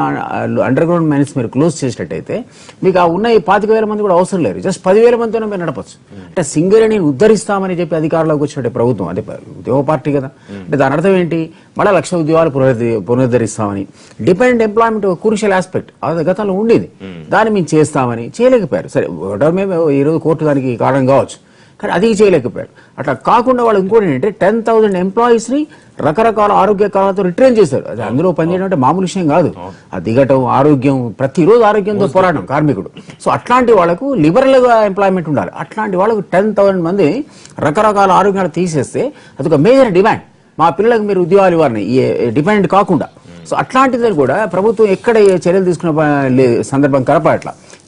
Speaker 5: అండర్ గ్రౌండ్ మైన్స్ మీరు క్లోజ్ చేసినట్టయితే మీకు ఆ ఉన్న ఈ పాతిక వేల మంది కూడా అవసరం లేరు జస్ట్ పదివేల మందితోనే మీరు నడపచ్చు అంటే సింగరేణిని ఉద్ధరిస్తామని చెప్పి అధికారంలోకి వచ్చినట్టు ప్రభుత్వం అంటే ఉద్యోగ పార్టీ కదా అంటే దాని అర్థం ఏంటి మళ్ళీ లక్ష ఉద్యోగాలు పునరుద్ధరి- పునరుద్ధరిస్తామని డిపెండెంట్ ఎంప్లాయ్మెంట్ ఒక క్రూషియల్ ఆస్పెక్ట్ అది గతంలో ఉండేది దాన్ని మేము చేస్తామని చేయలేకపోయారు సరే ఒకటో మేము ఈ రోజు కోర్టు దానికి కారణం కావచ్చు కానీ అది చేయలేకపోయారు అట్లా కాకుండా వాళ్ళు ఇంకోటి ఏంటంటే టెన్ థౌసండ్ ఎంప్లాయీస్ ని రకరకాల ఆరోగ్య కారణాలతో రిట్రైన్ చేశారు అది అందులో పనిచేయడం అంటే మామూలు విషయం కాదు ఆ దిగటం ఆరోగ్యం ప్రతిరోజు ఆరోగ్యంతో పోరాటం కార్మికుడు సో అట్లాంటి వాళ్ళకు లిబరల్ గా ఎంప్లాయ్మెంట్ ఉండాలి అట్లాంటి వాళ్ళకు టెన్ థౌసండ్ మంది రకరకాల ఆరోగ్యాలు తీసేస్తే అది ఒక మేజర్ డిమాండ్ మా పిల్లలకు మీరు ఉద్యోగాలు ఇవ్వాలని డిపెండెంట్ కాకుండా సో అట్లాంటిదని కూడా ప్రభుత్వం ఎక్కడ ఏ చర్యలు తీసుకున్న ప- లే- సందర్భం కనపడట్లా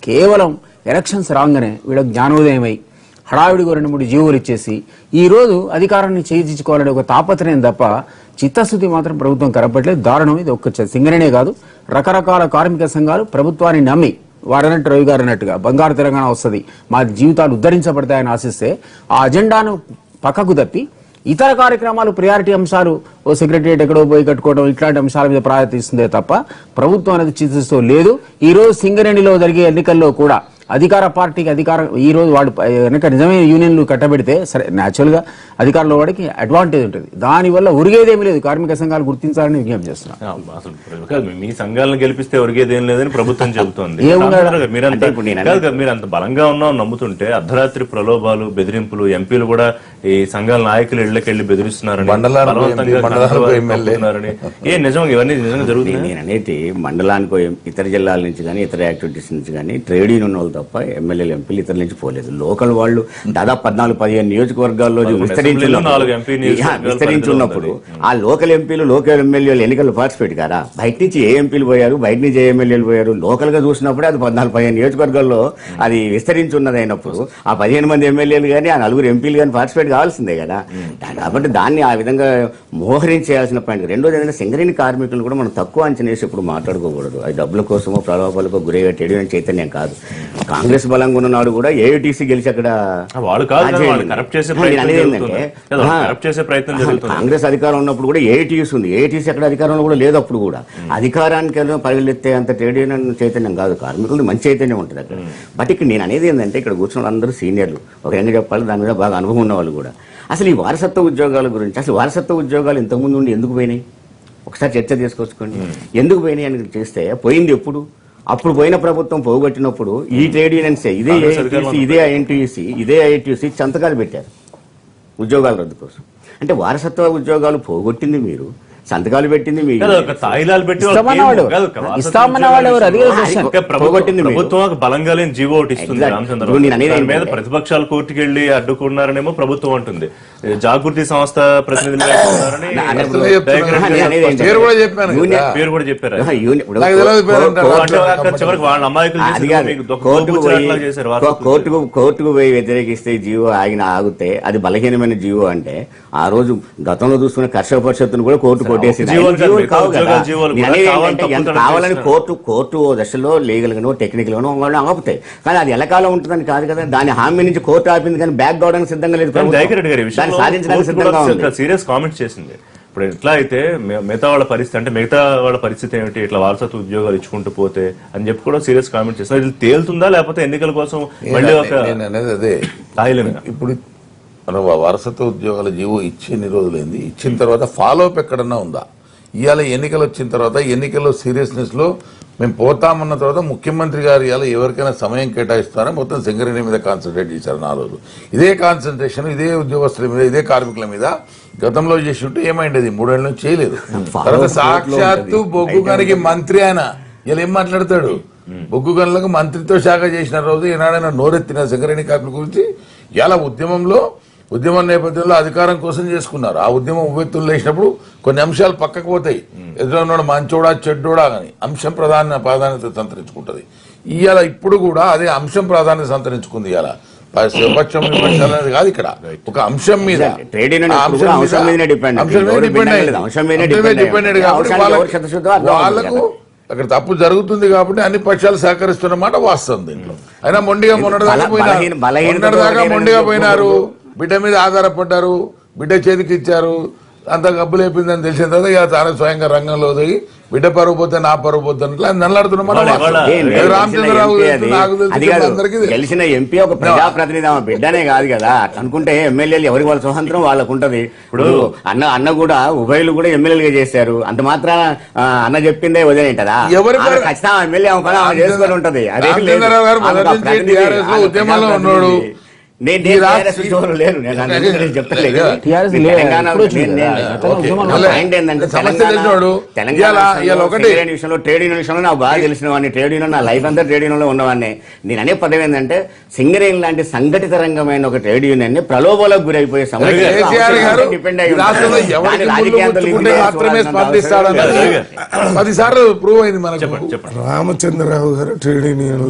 Speaker 5: కేవలం ఎలక్షన్స్ రాగానే వీళ్ళకి జ్ఞానోదయమై హడావిడిగా రెండు మూడు జీవోలు ఇచ్చేసి ఈ రోజు అధికారాన్ని చేయించుకోవాలనే ఒక తాపత్రయం తప్ప చిత్తశుద్ధి మాత్రం ప్రభుత్వం కనపట్లేదు దారుణం ఇది ఒక్క చ- సింగరేణే కాదు రకరకాల కార్మిక సంఘాలు ప్రభుత్వాన్ని నమ్మి వారన్నట్టు రవి గారు అన్నట్టుగా బంగారు తెలంగాణ వస్తుంది మా జీవితాలు ఉద్ధరించబడతాయని ఆశిస్తే ఆ అజెండాను పక్కకు తప్పి ఇతర కార్యక్రమాలు ప్రియారిటీ అంశాలు ఓ సెక్రటరియట్ ఎక్కడో పోయి కట్టుకోవడం ఇట్లాంటి అంశాల మీద ప్రాధాన్యత ఇస్తుందే తప్ప ప్రభుత్వం అనేది చిత్తిస్తూ లేదు ఈ రోజు సింగరేణిలో జరిగే ఎన్నికల్లో కూడా అధికార పార్టీకి అధికారం ఈ రోజు వాడు ప- వెనక నిజమైన యూనియన్లు కట్టబెడితే సరే న్యాచురల్ గా అధికారంలో వాడికి అడ్వాంటేజ్ ఉంటుంది దానివల్ల ఉరిగేదేమీ లేదు కార్మిక సంఘాలు గుర్తించాలని విజ్ఞప్తి చేస్తున్నాను
Speaker 1: ఆ, అసలు కాదు, మీ- మీ సంఘాలను గెలిపిస్తే ఒరిగేదేం లేదని ప్రభుత్వం చెబుతోంది
Speaker 5: ఏముంది?
Speaker 1: రామచంద్ర గారు, మీరంత
Speaker 3: అంటే ఇప్పుడు నేను
Speaker 1: కాదు కాదు, మీరు అంత బలంగా ఉన్నాం నమ్ముతుంటే అర్ధరాత్రి ప్రలోభాలు బెదిరింపులు ఎంపీలు కూడా ఈ సంఘాల నాయకులు ఇళ్లకెళ్లి బెదిరిస్తున్నారని
Speaker 2: మండలానికి
Speaker 1: బలవంతంగా
Speaker 2: ఎంపీ, మండలానికి
Speaker 1: కంట్రోల్
Speaker 2: ఎమ్మెల్యే.
Speaker 1: పంపుతున్నారని. ఏ నిజం ఇవన్నీ నిజంగా
Speaker 3: నేను
Speaker 1: జరుగుతున్నాయి
Speaker 3: నేను అనేది మండలానికో ఎం- ఇతర జిల్లాల నుంచి కానీ ఇతర యాక్టివిటీస్ నుంచి కానీ ట్రేడ్ యూనియన్ వాళ్ళు తప్ప ఎమ్మెల్యేలు ఎంపీలు ఇతర నుంచి పోలేదు లోకల్ వాళ్ళు దాదాపు పద్నాలుగు పదిహేను నియోజకవర్గాల్లో విస్తరించి
Speaker 1: అసెంబ్లీలో నాలుగు ఎంపీ నియోజకవర్గాలు
Speaker 3: విస్తరించి
Speaker 1: పరిధిలో
Speaker 3: ఉన్నప్పుడు ఆ లోకల్ ఎంపీలు లోకల్ ఎమ్మెల్యేలు ఎన్నికలు పార్టిసిపేట్ కారా బయట నుంచి ఏ ఎంపీలు పోయారు బయట నుంచి ఏ ఎమ్మెల్యేలు పోయారు లోకల్ గా చూసినప్పుడే అది పద్నాలుగు పదిహేను నియోజకవర్గాల్లో అది విస్తరించి ఉన్నది అయినప్పుడు ఆ పదిహేను మంది ఎమ్మెల్యేలు కానీ ఆ నలుగురు ఎంపీలు కానీ పార్టిసిపేట్ కావాల్సిందే కదా దా- కాబట్టి దాన్ని ఆ విధంగా మోహరించేయాల్సిన పాయింట్ రెండోది ఏంటంటే సింగరేణి కార్మికులు కూడా మనం తక్కువ అంచనా వేసి ఇప్పుడు మాట్లాడుకోకూడదు అది డబ్బుల కోసమో ప్రలోభాలకో గురయ్యే టెడియన్ చైతన్యం కాదు కాంగ్రెస్ బలంగా ఉన్ననాడు కూడా ఏఐటీసీ గెలిచి అక్కడ
Speaker 1: ఆ, వాళ్ళు కాదు కదా,
Speaker 3: రాజేయండి.
Speaker 1: వాళ్ళు కరప్ట్ చేసే
Speaker 3: నేను
Speaker 1: ప్రయత్నం
Speaker 3: అనేది
Speaker 1: జరుగుతుంది.
Speaker 3: ఏంటంటే,
Speaker 1: కదా,
Speaker 3: ఆ,
Speaker 1: కరప్ట్ చేసే ప్రయత్నం
Speaker 3: ఆ,
Speaker 1: జరుగుతుంది.
Speaker 3: కాంగ్రెస్ అధికారం ఉన్నప్పుడు కూడా ఏఐటీఎస్ ఉంది ఏఐటీసీ ఎక్కడ అధికారంలో కూడా లేదు అప్పుడు కూడా అధికారానికి వెళ్ళిన పరిగెత్తే అంత ట్రేడ్ యూనియన్ చైతన్యం కాదు కార్మికులది మంచి చైతన్యం ఉంటుంది అక్కడ బట్ ఇక్కడ నేను అనేది ఏంటంటే ఇక్కడ కూర్చున్న అందరూ సీనియర్లు ఒక విధంగా చెప్పాలి దాని మీద బాగా అనుభవం ఉన్న వాళ్ళు కూడా అసలు ఈ వారసత్వ ఉద్యోగాల గురించి అసలు వారసత్వ ఉద్యోగాలు ఇంతకుముందు ఉండి ఎందుకు పోయినాయి ఒకసారి చర్చ తీసుకొచ్చుకోండి ఎందుకు పోయినాయి అని చేస్తే పోయింది ఎప్పుడు అప్పుడు పోయిన ప్రభుత్వం పోగొట్టినప్పుడు ఈ ట్రేడ్ యూనియన్సే ఇదే
Speaker 1: కాంగ్రెస్ అధికారంలో
Speaker 3: AITC, ఇదే ఐఎన్టీసీ ఇదే ఐటీసీ సంతకాలు పెట్టారు ఉద్యోగాల రద్దు కోసం అంటే వారసత్వ ఉద్యోగాలు పోగొట్టింది మీరు సంతకాలు పెట్టింది మీరు
Speaker 1: కదా, ఒక తాయిలాలు పెట్టి వాళ్ళకి
Speaker 5: ఇస్తామన్న
Speaker 1: ఏం-
Speaker 5: వాళ్ళు
Speaker 1: కాదు, ఒక వారసత్వ
Speaker 5: ఇస్తామన్న వాళ్ళు ఎవరు? అది కూడా
Speaker 1: ఉద్యోగాలు
Speaker 5: question.
Speaker 1: ఇంకా ప్రభుత్వం-
Speaker 3: పోగొట్టింది మీరు.
Speaker 1: ప్రభుత్వం ఒక బలంగా లేని జీవో ఒకటి ఇస్తుంది
Speaker 3: Exact.
Speaker 1: రామచంద్ర
Speaker 3: ఇప్పుడు నేను అనేది
Speaker 1: దాని మీద
Speaker 3: ఏంటంటే-
Speaker 1: ప్రతిపక్షాలు కోర్టుకి వెళ్లి అడ్డుకున్నారనేమో ప్రభుత్వం అంటుంది ఏ, జాగృతి సంస్థ ప్రతినిధులు ఉన్నారని
Speaker 3: నా- అదే
Speaker 2: అసలు చెప్తున్నా.
Speaker 3: నేను అనేది ఏంటంటే-
Speaker 2: పేరు కూడా చెప్పాను కదా.
Speaker 3: యూనియన్-
Speaker 1: పేరు కూడా చెప్పారు
Speaker 3: ఆహా, యూనియన్- ఇప్పుడు
Speaker 2: నాకు తెలియదు పేరు
Speaker 3: కో-
Speaker 2: అంటారు.
Speaker 3: కో-
Speaker 1: అంటే అక్కడ చివరికి వాళ్ళ అమాయకులు
Speaker 3: అది
Speaker 1: చేసిన
Speaker 3: కాదు.
Speaker 1: మీకు దొక్క-
Speaker 3: కోర్టుకు
Speaker 1: దొబ్బుచ్చినట్లా
Speaker 3: పోయి
Speaker 1: చేశారు
Speaker 3: కో-
Speaker 1: వారసత్వ
Speaker 3: కోర్టుకు కోర్టుకు పోయి వ్యతిరేకిస్తే జీవో ఆగిన ఆగితే అది బలహీనమైన జీవో అంటే ఆ రోజు గతంలో చూసుకున్న కర్షక పరిషత్తును కూడా కోర్టు కొట్టేసింది
Speaker 1: జీవోలు
Speaker 3: ఐదు
Speaker 1: కాదు,
Speaker 3: జీవోలు
Speaker 1: మిగతా
Speaker 3: కావు కదా.
Speaker 1: ఉద్యోగాల జీవోలు
Speaker 3: నేను
Speaker 1: కూడా
Speaker 3: అనేది
Speaker 1: కావాలని
Speaker 3: ఏంటంటే ఎంత
Speaker 1: తప్పులు
Speaker 3: కావాలని
Speaker 1: చేస్తున్నారు.
Speaker 3: కోర్టు కోర్టు ఓ దశలో లీగల్ గానో టెక్నికల్ గానో వాళ్ళు ఆపుతాయి కానీ అది ఎలకాలం ఉంటుందని కాదు కదా దాని హామీ నుంచి కోర్టు ఆపింది కానీ బ్యాక్ కావడానికి సిద్ధంగా లేదు
Speaker 1: కానీ
Speaker 3: ప్రభుత్వం.
Speaker 1: దయాకర్ రెడ్డి గారి
Speaker 3: దాన్ని
Speaker 1: విషయంలో
Speaker 3: సాధించడానికి
Speaker 1: కోర్టు
Speaker 3: సిద్ధంగా ఉంది
Speaker 1: కూడా సీరియస్ కామెంట్స్ చేసింది ఇప్పుడు ఎట్లా అయితే మి- మిగతా వాళ్ళ పరిస్థితి అంటే మిగతా వాళ్ళ పరిస్థితి ఏమిటి ఇట్లా వారసత్వ ఉద్యోగాలు ఇచ్చుకుంటూ పోతే అని చెప్పి కూడా సీరియస్ కామెంట్ చేస్తారు ఇది తేలుతుందా లేకపోతే ఎన్నికల కోసం మళ్ళీ ఒక
Speaker 2: నేను అనేది అదే
Speaker 1: తాయిలంగా
Speaker 2: ఇప్పుడు మన వారసత్వ ఉద్యోగాల జీవో ఇచ్చి ఎన్ని రోజులైంది ఇచ్చిన తర్వాత ఫాలో అప్ ఎక్కడన్నా ఉందా ఇవాళ ఎన్నికలు వచ్చిన తర్వాత ఎన్నికల్లో సీరియస్నెస్ లో మేము పోతామన్న తర్వాత ముఖ్యమంత్రి గారు ఇవాళ ఎవరికైనా సమయం కేటాయిస్తారో మొత్తం సింగరేణి మీద కాన్సన్ట్రేట్ చేశారు నాలుగు రోజులు ఇదే కాన్సన్ట్రేషన్ ఇదే ఉద్యోగస్తుల మీద ఇదే కార్మికుల మీద గతంలో చేసి ఉంటే ఏమైంది మూడేళ్ళ నుంచి చేయలేదు తర్వాత సాక్షాత్తు బొగ్గు గారికి మంత్రి ఆయన ఇలా ఏం మాట్లాడతాడు బొగ్గు గనులకు మంత్రితో శాఖ చేసిన రోజు ఈనాడైనా నోరెత్తిన సింగరేణి కార్మికుల గురించి ఇలా ఉద్యమంలో ఉద్యమం నేపథ్యంలో అధికారం కోసం చేసుకున్నారు ఆ ఉద్యమం ఉవ్వెత్తులు లేచినప్పుడు కొన్ని అంశాలు పక్కకు పోతాయి ఎదురున్నాడు మంచోడా చెడ్డోడా అని అంశం ప్రధాన ప్రాధాన్యత సంతరించుకుంటది ఇవాళ ఇప్పుడు కూడా అదే అంశం ప్రాధాన్యత సంతరించుకుంది ఇవాళ స్వపక్షం విపక్షాలు అనేది కాదు ఇక్కడ ఒక అంశం మీద
Speaker 3: ట్రేడ్ యూనియన్
Speaker 2: ఆ
Speaker 3: ఎప్పుడు కూడా అంశం మీదనే depend.
Speaker 2: అంశం మీద
Speaker 3: ఎవరు
Speaker 2: depend
Speaker 3: depend
Speaker 2: అయ్యింది.
Speaker 3: లేదు. అంశం మీదనే
Speaker 2: అంశం మీద
Speaker 3: depend
Speaker 2: depend
Speaker 3: అయ్యింది.
Speaker 2: అయ్యింది కాబట్టి
Speaker 3: అంశానికి
Speaker 2: వాళ్ళకు-
Speaker 3: ఎవరు శతశుద్ధో అర్థం అవుతుంది
Speaker 2: వాళ్ళకు అక్కడ తప్పు జరుగుతుంది కాబట్టి అన్ని పక్షాలు సహకరిస్తున్నమాట వాస్తవం దీంట్లో అయినా మొండిగా మొన్నటిదాకా
Speaker 3: బల-
Speaker 2: పోయినారు
Speaker 3: బలహీన- బలహీనతతో
Speaker 2: మొన్నటిదాకా
Speaker 3: బలహీన
Speaker 2: మొండిగా
Speaker 3: బలహీన
Speaker 2: పోయినారు బిడ్డ మీద ఆధారపడ్డారు బిడ్డ చేతికి ఇచ్చారు అంత గబ్బు లేపిందని తెలిసిన తర్వాత ఇక తాను స్వయంగా రంగంలో దిగి బిడ్డ పరుగు పోతే నా పరుగు పోతే అన్నట్లు ఆయన నల్లాడుతున్నమాట
Speaker 1: ఇవాళ-
Speaker 2: వాస్తవం.
Speaker 1: ఇవాళ-
Speaker 3: ఏ, నేను
Speaker 2: అది రామచంద్రరావు
Speaker 3: గెలిచిన
Speaker 2: తెలుసు,
Speaker 3: ఎంపీ
Speaker 2: నాకు
Speaker 3: అది.
Speaker 2: తెలుసు
Speaker 3: అది కాదు.
Speaker 2: అందరికీ తెలుసు.
Speaker 3: గెలిచిన ఎంపీ ఒక ప్రజాప్రతినిధి ఆమె బిడ్డనే కాదు కదా అట్లా అనుకుంటే ఎమ్మెల్యేలు ఎవరికి వాళ్ళ స్వతంత్రం వాళ్ళకు ఉంటది ఇప్పుడు అన్న అన్న కూడా ఉభయలు కూడా ఎమ్మెల్యేలుగా చేశారు అంత మాత్రాన ఆ, అన్న చెప్పిందే వదిలేంటదా
Speaker 2: ఎవరి
Speaker 3: ఆమె
Speaker 2: పర-
Speaker 3: ఖచ్చితంగా ఎమ్మెల్యే ఆమె పని ఆమె చేసుకొని ఉంటది అదేం లేదు.
Speaker 2: రామచంద్రరావు గారు
Speaker 3: ఆమె
Speaker 2: మొదటి
Speaker 3: ఒక
Speaker 2: నుంచి
Speaker 3: ప్రతినిధి,
Speaker 2: TRS లో
Speaker 3: ఆమె
Speaker 2: ఉద్యమంలో
Speaker 3: ప్రజాప్రతినిధి.
Speaker 2: ఉన్నాడు.
Speaker 3: నేను
Speaker 2: ఈ
Speaker 3: నేను
Speaker 2: రాష్ట్ర-
Speaker 3: TRS ఉద్యమంలో లేను నేను దాని గురించి చెప్తలే కానీ
Speaker 5: TRS
Speaker 3: నేను
Speaker 5: లేదు,
Speaker 3: తెలంగాణ-
Speaker 5: ఇప్పుడు వచ్చింది
Speaker 3: నేను-
Speaker 5: కదా.
Speaker 3: నేను-
Speaker 5: అతను
Speaker 3: ఓకే.
Speaker 5: ఉద్యమంలో
Speaker 3: నా
Speaker 2: ఉన్నాడు.
Speaker 3: పాయింట్ ఏంటంటే
Speaker 2: సమస్య
Speaker 3: తెలంగాణ-
Speaker 2: తెలిసినోడు.
Speaker 3: తెలంగాణ
Speaker 2: ఇవాళ-
Speaker 3: రాష్ట్రంలో
Speaker 2: ఇవాళ ఒకటి.
Speaker 3: సింగరేణి విషయంలో ట్రేడ్ యూనియన్ విషయంలో నాకు బాగా తెలిసిన వాడిని ట్రేడ్ యూనియన్ నా లైఫ్ అంతా ట్రేడ్ యూనియన్ లో ఉన్నవాడిని నేను అనే పదం ఏంటంటే సింగరేణి లాంటి సంఘటిత రంగమైన ఒక ట్రేడ్ యూనియన్ ని ప్రలోభాలకు గురైపోయే సమస్య
Speaker 2: కేసీఆర్ గారు
Speaker 3: డిపెండ్
Speaker 2: ఈ రాష్ట్రంలో ఎవరికి ముళ్ళు గుచ్చుకుంటే మాత్రమే స్పందిస్తాడన్నది పది సార్లు ప్రూవ్ అయింది మనకు
Speaker 1: చెప్పండి చెప్పండి
Speaker 4: రామచంద్రరావు గారు ట్రేడ్ యూనియన్ లో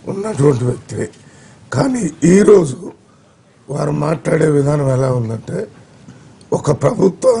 Speaker 4: ఉన్నటువంటి వ్యక్తి కానీ ఈరోజు వారు మాట్లాడే విధానం ఎలా ఉందంటే ఒక ప్రభుత్వం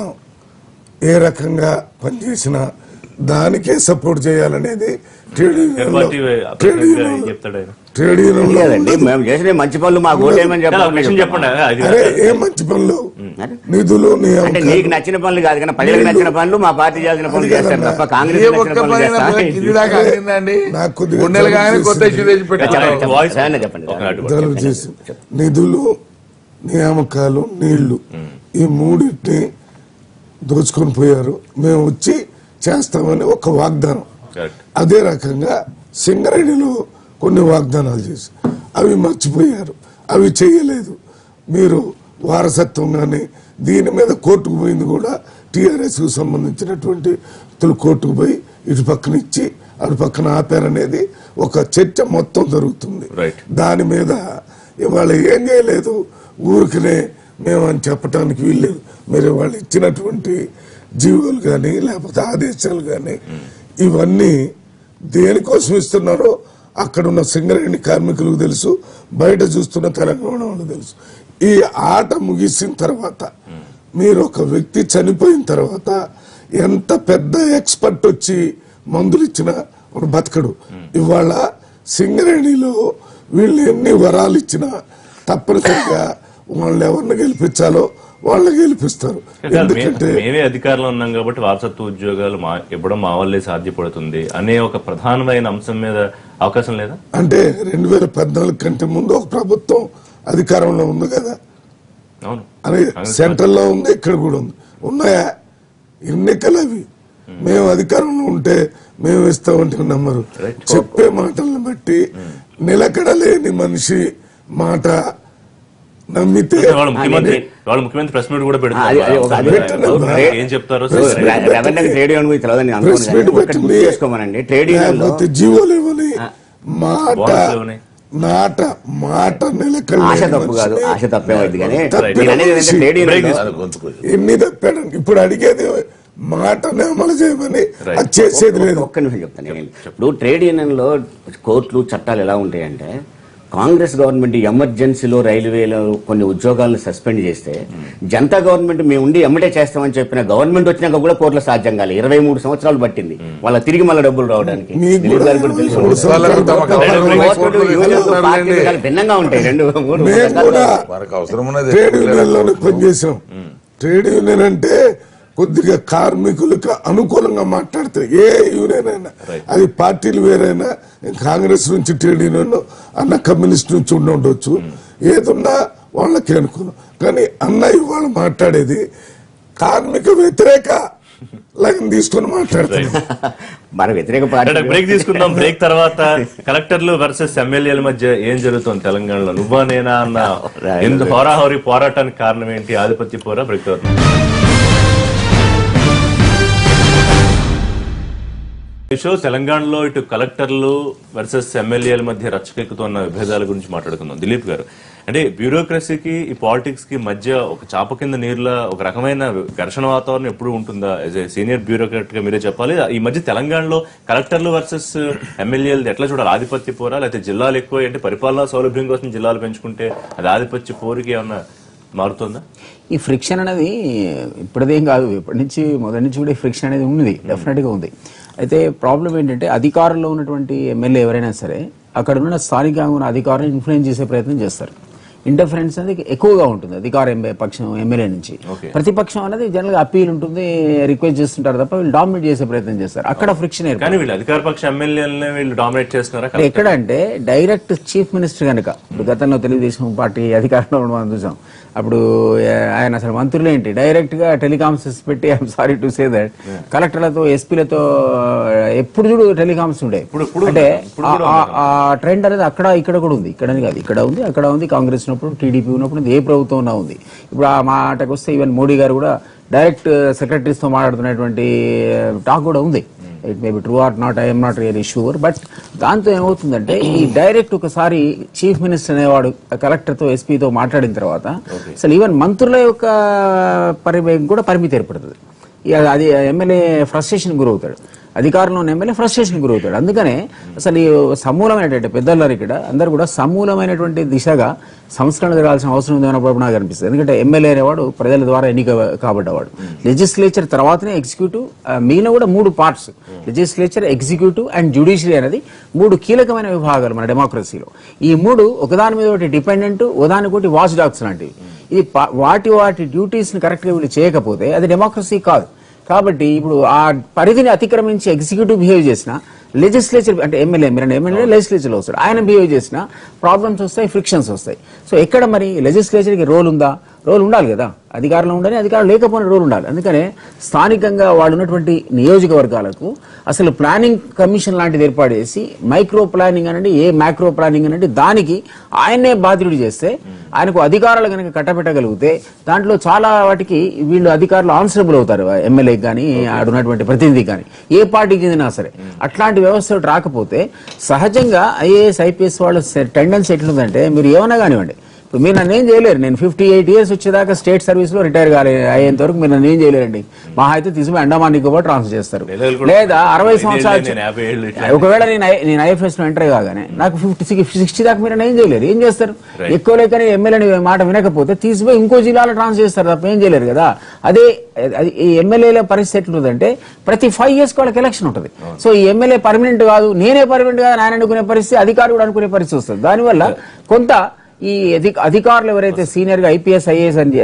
Speaker 4: ఏ రకంగా పనిచేసినా దానికే సపోర్ట్ చేయాలనేది ట్రేడ్
Speaker 1: ఏ పార్టీ
Speaker 4: యూనియన్లో ట్రేడ్
Speaker 1: అభ్యర్థిగా ఏం
Speaker 4: యూనియన్
Speaker 1: చెప్తాడు ఆయన
Speaker 4: ట్రేడ్ యూనియన్లో
Speaker 3: లేదండి
Speaker 4: ఉండదు.
Speaker 3: మేము చేసిన మంచి పనులు మాకు ఓటేయమని
Speaker 1: చాలా ఒక విషయం
Speaker 3: చెప్పండి
Speaker 1: చెప్పండి అది
Speaker 4: అరే ఏ మంచి పనులు
Speaker 3: అరే.
Speaker 4: నిధులు
Speaker 3: అంటే నీకు
Speaker 4: నియామకాలు
Speaker 3: నచ్చిన పనులు కాదు కానీ ప్రజలకు నచ్చిన పనులు మా పార్టీ చేయాల్సిన పనులు
Speaker 4: అది
Speaker 3: చేస్తారు
Speaker 4: కాదన్నా.
Speaker 3: తప్ప కాంగ్రెస్
Speaker 6: ఏ
Speaker 3: నచ్చిన
Speaker 6: ఒక్క
Speaker 3: పనులు
Speaker 6: పని
Speaker 3: చేస్తారా?
Speaker 6: ఇది దాకా అందిందండి
Speaker 4: నాకు కొద్దిగా
Speaker 6: గుండెలు కానీ
Speaker 4: జలుబు
Speaker 6: కొత్త ఇష్యూ తెచ్చి పెట్టారు
Speaker 3: చెప్పండి, చెప్పండి.
Speaker 1: వాయిస్
Speaker 3: రాయన్న చెప్పండి
Speaker 1: ఒక నాటు
Speaker 4: జలుబు చేసి నిధులు నియామకాలు నీళ్లు ఈ మూడింటిని దోచుకొని పోయారు మేము వచ్చి చేస్తామని ఒక వాగ్దానం
Speaker 1: కరెక్ట్
Speaker 4: అదే రకంగా సింగరేణిలో కొన్ని వాగ్దానాలు చేసి అవి మర్చిపోయారు అవి చేయలేదు మీరు వారసత్వం కానీ దీని మీద కోర్టుకు పోయింది కూడా టీఆర్ఎస్ కు సంబంధించినటువంటి వ్యక్తులు కోర్టుకు పోయి ఇటు పక్కన ఇచ్చి అటు పక్కన ఆపారనేది ఒక చర్చ మొత్తం జరుగుతుంది
Speaker 1: Right.
Speaker 4: దాని మీద ఇవాళ ఏం చేయలేదు ఊరికనే మేము అని చెప్పడానికి వీల్లేదు మీరు వాళ్ళు ఇచ్చినటువంటి జీవోలు కానీ లేకపోతే ఆదేశాలు కానీ ఇవన్నీ దేనికోసం ఇస్తున్నారో అక్కడ ఉన్న సింగరేణి కార్మికులకు తెలుసు బయట చూస్తున్న తెలంగాణ వాళ్ళకు తెలుసు ఈ ఆట ముగిసిన తర్వాత మీరు ఒక వ్యక్తి చనిపోయిన తర్వాత ఎంత పెద్ద ఎక్స్పర్ట్ వచ్చి మందులు ఇచ్చినా వాడు బతకడు ఇవాళ సింగరేణిలో వీళ్ళు ఎన్ని వరాలు ఇచ్చినా తప్పనిసరిగా వాళ్ళని ఎవరిని గెలిపించాలో వాళ్ళని గెలిపిస్తారు
Speaker 1: కాదు, మే-
Speaker 4: ఎందుకంటే
Speaker 1: మేమే అధికారంలో ఉన్నాం కాబట్టి వారసత్వ ఉద్యోగాలు మా ఇవ్వడం మా వల్లే సాధ్యపడుతుంది అనే ఒక ప్రధానమైన అంశం మీద అవకాశం లేదా
Speaker 4: అంటే రెండు వేల పద్నాలుగు కంటే ముందు ఒక ప్రభుత్వం అధికారంలో ఉంది కదా
Speaker 1: అవును
Speaker 4: అని సెంట్రల్ లో ఉంది ఇక్కడ కూడా ఉంది ఉన్నాయా ఎన్నికలు అవి మేము అధికారంలో ఉంటే మేము ఇస్తామంటే నమ్మరు చెప్పే మాటలను బట్టి నిలకడలేని మనిషి మాట నమ్మితే
Speaker 1: వాళ్ళ ముఖ్యమంత్రి వాళ్ళ ముఖ్యమంత్రి ప్రెస్ మీట్ కూడా
Speaker 3: అది- అది ఒక- అది
Speaker 1: పెడుతున్నారు
Speaker 3: పెట్టండి.
Speaker 1: ఏం చెప్తారో
Speaker 3: రె- రెవెన్యూ ట్రేడ్ యూనియన్ గురించి తెలియదని అనుకోను
Speaker 4: ప్రెస్
Speaker 3: కానీ
Speaker 4: మీట్
Speaker 3: ఒకటి
Speaker 4: పెట్టింది
Speaker 3: గుర్తు చేసుకోమనండి ట్రేడ్ యూనియన్ లో
Speaker 4: లేకపోతే జీవోలు ఇవ్వని మాట
Speaker 1: బోనస్లు ఇవ్వని.
Speaker 4: మాట మాట నిలకడలేని
Speaker 3: ఆశ తప్పు కాదు
Speaker 4: మనిషిని
Speaker 3: ఆశ తప్పేమైంది కానీ
Speaker 4: తప్పిన
Speaker 3: నేను అనేది
Speaker 4: మనిషి.
Speaker 3: ఏంటంటే ట్రేడ్ యూనియన్
Speaker 1: Break
Speaker 3: లో
Speaker 1: తీసుకో.
Speaker 2: గొంతుకు
Speaker 4: ఎన్ని తప్పాడు ఇప్పుడు అడిగేది మాటనే అమలు చేయమని
Speaker 1: Right.
Speaker 4: అది చేసేది లేదు
Speaker 3: ఒక్క నిమిషం చెప్తాను నేను ఇప్పుడు ట్రేడ్ యూనియన్ లో కోర్టులు చట్టాలు ఎలా ఉంటాయంటే కాంగ్రెస్ గవర్నమెంట్ ఎమర్జెన్సీలో రైల్వేలో కొన్ని ఉద్యోగాలను సస్పెండ్ చేస్తే జనతా గవర్నమెంట్ మేము ఉండి ఎమ్మటే చేస్తామని చెప్పిన గవర్నమెంట్ వచ్చినాక కూడా కోర్టులో సాధ్యం కాలేదు ఇరవై మూడు సంవత్సరాలు పట్టింది వాళ్ళ తిరిగి మళ్ళీ డబ్బులు రావడానికి
Speaker 4: మీకు
Speaker 3: దిలీప్ గారికి కూడా తెలుసు
Speaker 4: మూడు
Speaker 6: వాళ్ళకు తమ
Speaker 4: సంవత్సరాలు
Speaker 6: కావాలి.
Speaker 3: కోర్టులు, యూనియన్లు, పార్టీలు చాలా భిన్నంగా ఉంటాయి రెండు మూడు
Speaker 4: మేము
Speaker 3: రకాలుగా
Speaker 4: కూడా
Speaker 2: మనకు అవసరం ఉన్నది
Speaker 4: ట్రేడ్ యూనియన్ లోనే పనిచేసాం ట్రేడ్ యూనియన్ అంటే కొద్దిగా కార్మికులకు అనుకూలంగా మాట్లాడతారు ఏ యూనియన్ అయినా అది పార్టీలు వేరైనా కాంగ్రెస్ నుంచి ట్రేడ్ యూనియన్ అన్న కమ్యూనిస్ట్ నుంచి ఉండి ఉండొచ్చు ఏదున్నా వాళ్ళకి అనుకూలం కానీ అన్న ఇవాళ మాట్లాడేది కార్మిక వ్యతిరేక లైన్ తీసుకొని మాట్లాడుతున్నారు
Speaker 3: మన వ్యతిరేక
Speaker 1: అంటే
Speaker 3: పార్టీ
Speaker 1: బ్రేక్ తీసుకుందాం బ్రేక్ తర్వాత కలెక్టర్లు వర్సెస్ ఎమ్మెల్యేల మధ్య ఏం జరుగుతుంది తెలంగాణలో నువ్వా నేనా అన్న ఎందు హోరాహోరీ పోరాటానికి కారణం ఏంటి ఆధిపత్య పోరా బ్రేక్ తర్వాత ఈ షో తెలంగాణలో ఇటు కలెక్టర్లు వర్సెస్ ఎమ్మెల్యేల మధ్య రచ్చకెక్కుతున్న విభేదాల గురించి మాట్లాడుకుందాం దిలీప్ గారు అంటే బ్యూరోక్రసీకి ఈ పాలిటిక్స్ కి మధ్య ఒక చాప కింద నీరులా ఒక రకమైన ఘర్షణ వాతావరణం ఎప్పుడు ఉంటుందా యాజ్ ఏ సీనియర్ బ్యూరోక్రాట్ గా మీరే చెప్పాలి ఈ మధ్య తెలంగాణలో కలెక్టర్లు వర్సెస్ ఎమ్మెల్యేలు ఎట్లా చూడాలి ఆధిపత్య పోరా లేకపోతే జిల్లాలు ఎక్కువ అంటే పరిపాలనా సౌలభ్యం కోసం జిల్లాలు పెంచుకుంటే అది ఆధిపత్య పోరుకి ఏమన్నా మారుతుందా
Speaker 5: ఈ ఫ్రిక్షన్ అనేది ఇప్పటిదేం కాదు ఇప్పటి నుంచి మొదటి నుంచి కూడా ఈ ఫ్రిక్షన్ అనేది ఉన్నది డెఫినెట్గా ఉంది అయితే ప్రాబ్లం ఏంటంటే అధికారంలో ఉన్నటువంటి ఎమ్మెల్యే ఎవరైనా సరే అక్కడ ఉన్న స్థానికంగా ఉన్న అధికారులను ఇన్ఫ్లుయెన్స్ చేసే ప్రయత్నం చేస్తారు ఇంటర్ఫరెన్స్ అనేది ఎక్కువగా ఉంటుంది అధికార ఎంఏ పక్షం ఎమ్మెల్యే నుంచి
Speaker 1: Okay.
Speaker 5: ప్రతిపక్షం అనేది జనరల్ గా అప్పీల్ ఉంటుంది రిక్వెస్ట్ చేస్తుంటారు తప్ప వీళ్ళు డామినేట్ చేసే ప్రయత్నం చేస్తారు అక్కడ ఫ్రిక్షన్ ఏర్పడుతుంది
Speaker 1: కానీ వీళ్ళు అధికార పక్ష ఎమ్మెల్యేలనే వీళ్ళు డామినేట్ చేస్తున్నారా
Speaker 5: అంటే ఎక్కడ అంటే డైరెక్ట్ చీఫ్ మినిస్టర్ కనుక ఇప్పుడు గతంలో తెలుగుదేశం పార్టీ అధికారంలో ఉన్న మనం చూసాం అప్పుడు ఆ, ఆయన అసలు మంత్రులు ఏంటి డైరెక్ట్ గా టెలికామ్స్ పెట్టి I'm sorry to say that కలెక్టర్లతో ఎస్పీలతో ఎప్పుడు చూడు టెలికామ్స్ ఉండే
Speaker 1: ఇప్పుడు- ఇప్పుడు
Speaker 5: అంటే
Speaker 1: ఉంది. ఇప్పుడు కూడా
Speaker 5: ఆ- ఆ ట్రెండ్ అనేది అక్కడ ఇక్కడ కూడా ఉంది ఇక్కడ అని కాదు ఇక్కడ ఉంది అక్కడ ఉంది కాంగ్రెస్ ఉన్నప్పుడు టీడీపీ ఉన్నప్పుడు ఉంది, ఏ ప్రభుత్వం ఉన్నా ఉంది ఇప్పుడు ఆ మాటకు వస్తే ఈవెన్ మోడీ గారు కూడా డైరెక్ట్ సెక్రటరీస్ తో మాట్లాడుతున్నటువంటి టాక్ కూడా ఉంది it may be true or not I'm not really sure but దాంతో ఏమవుతుందంటే ఈ డైరెక్ట్ ఒకసారి చీఫ్ మినిస్టర్ అనేవాడు కలెక్టర్ తో ఎస్పీతో మాట్లాడిన తర్వాత అసలు ఈవెన్ మంత్రుల యొక్క పరివేగం కూడా పరిమితి ఏర్పడుతుంది ఇక అది ఎమ్మెల్యే ఫ్రస్ట్రేషన్ గురవుతాడు అధికారంలో ఉన్న ఎమ్మెల్యే ఫ్రస్ట్రేషన్ గురవుతాడు అందుకనే అసలు ఈ సమూలమైనటువంటి పెద్దలు ఇక్కడ అందరూ కూడా సమూలమైనటువంటి దిశగా సంస్కరణ జరగాల్సిన అవసరం ఉంది అన్నప్పుడు నాకు అనిపిస్తుంది ఎందుకంటే ఎమ్మెల్యే అనేవాడు ప్రజల ద్వారా ఎన్నిక కాబడ్డవాడు లెజిస్లేచర్ తర్వాతనే ఎగ్జిక్యూటివ్ మిగిలిన కూడా మూడు parts legislature executive and judiciary అనేది మూడు కీలకమైన విభాగాలు మన డెమోక్రసీలో ఈ మూడు ఒకదాని మీద ఒకటి డిపెండెంట్ ఒకదానికొకటి వాచ్ డాగ్స్ లాంటివి ఇది పా- వాటి వాటి డ్యూటీస్ ని కరెక్ట్ గా వీళ్ళు చేయకపోతే అది డెమోక్రసీ కాదు కాబట్టి ఇప్పుడు ఆ పరిధిని అతిక్రమించి ఎగ్జిక్యూటివ్ బిహేవ్ చేసిన లెజిస్లేచర్ అంటే ఎమ్మెల్యే మీరు ఎమ్మెల్యే లెజిస్లేచర్ వస్తాడు ఆయన బిహేవ్ చేసిన ప్రాబ్లమ్స్ వస్తాయి ఫ్రిక్షన్స్ వస్తాయి సో ఎక్కడ మరి లెజిస్లేచర్కి రోల్ ఉందా రోల్ ఉండాలి కదా అధికారంలో ఉండాలి అధికారం లేకపోయినా రోల్ ఉండాలి అందుకనే స్థానికంగా వాళ్ళు ఉన్నటువంటి నియోజకవర్గాలకు అసలు ప్లానింగ్ కమిషన్ లాంటిది ఏర్పాటు చేసి మైక్రో ప్లానింగ్ అనండి ఏ మ్యాక్రో ప్లానింగ్ అనండి దానికి ఆయన్నే బాధ్యుడు చేస్తే ఆయనకు అధికారాలు కనుక కట్టబెట్టగలిగితే దాంట్లో చాలా వాటికి వీళ్ళు అధికారులు ఆన్సరబుల్ అవుతారు ఎమ్మెల్యేకి కానీ ఆడున్నటువంటి ప్రతినిధికి కానీ ఏ పార్టీకి చెందినా సరే అట్లాంటి వ్యవస్థ ఒకటి రాకపోతే సహజంగా ఐఏఎస్ ఐపీఎస్ వాళ్ళ టెండెన్సీ ఎట్లుందంటే మీరు ఏమన్నా కానివ్వండి ఇప్పుడు మీరు నన్ను ఏం చేయలేరు నేను ఫిఫ్టీ ఎయిట్ ఇయర్స్ వచ్చేదాకా స్టేట్ సర్వీస్ లో రిటైర్ కాలే అయ్యేంత వరకు మీరు నన్ను ఏం చేయలేరండి మా అయితే తీసుకుని అండమాన్ నికోబార్ ట్రాన్స్ఫర్ చేస్తారు
Speaker 1: నెలలు కూడా
Speaker 5: లేదా అరవై
Speaker 1: ఐదేళ్ళు
Speaker 5: సంవత్సరాలు
Speaker 1: నేను యాభై ఏళ్ళు ఇట్లా.
Speaker 5: ఒకవేళ నేను ఐ- నేను ఐఎఫ్ఎస్ లో ఎంటర్ కాగానే నాకు ఫిఫ్టీ సిక్స్టీ దాకా మీరు నన్ను ఏం చేయలేరు ఏం చేస్తారు
Speaker 1: Right.
Speaker 5: ఎక్కువ లేకని ఎమ్మెల్యే మాట వినకపోతే తీసిపోయి ఇంకో జిల్లాలో ట్రాన్స్ఫర్ చేస్తారు తప్ప ఏం చేయలేరు కదా అదే అది ఈ ఎమ్మెల్యేల పరిస్థితి ఎట్లుందంటే ప్రతి ఫైవ్ ఇయర్స్ వాళ్ళకి ఎలక్షన్ ఉంటుంది సో ఈ ఎమ్మెల్యే పర్మనెంట్ కాదు నేనే పర్మనెంట్ కాదు ఆయన అనుకునే పరిస్థితి అధికారులు కూడా అనుకునే పరిస్థితి వస్తుంది దానివల్ల కొంత ఈ అధి- అధికారులు ఎవరైతే సీనియర్ గా ఐపీఎస్ ఐఏఎస్ అని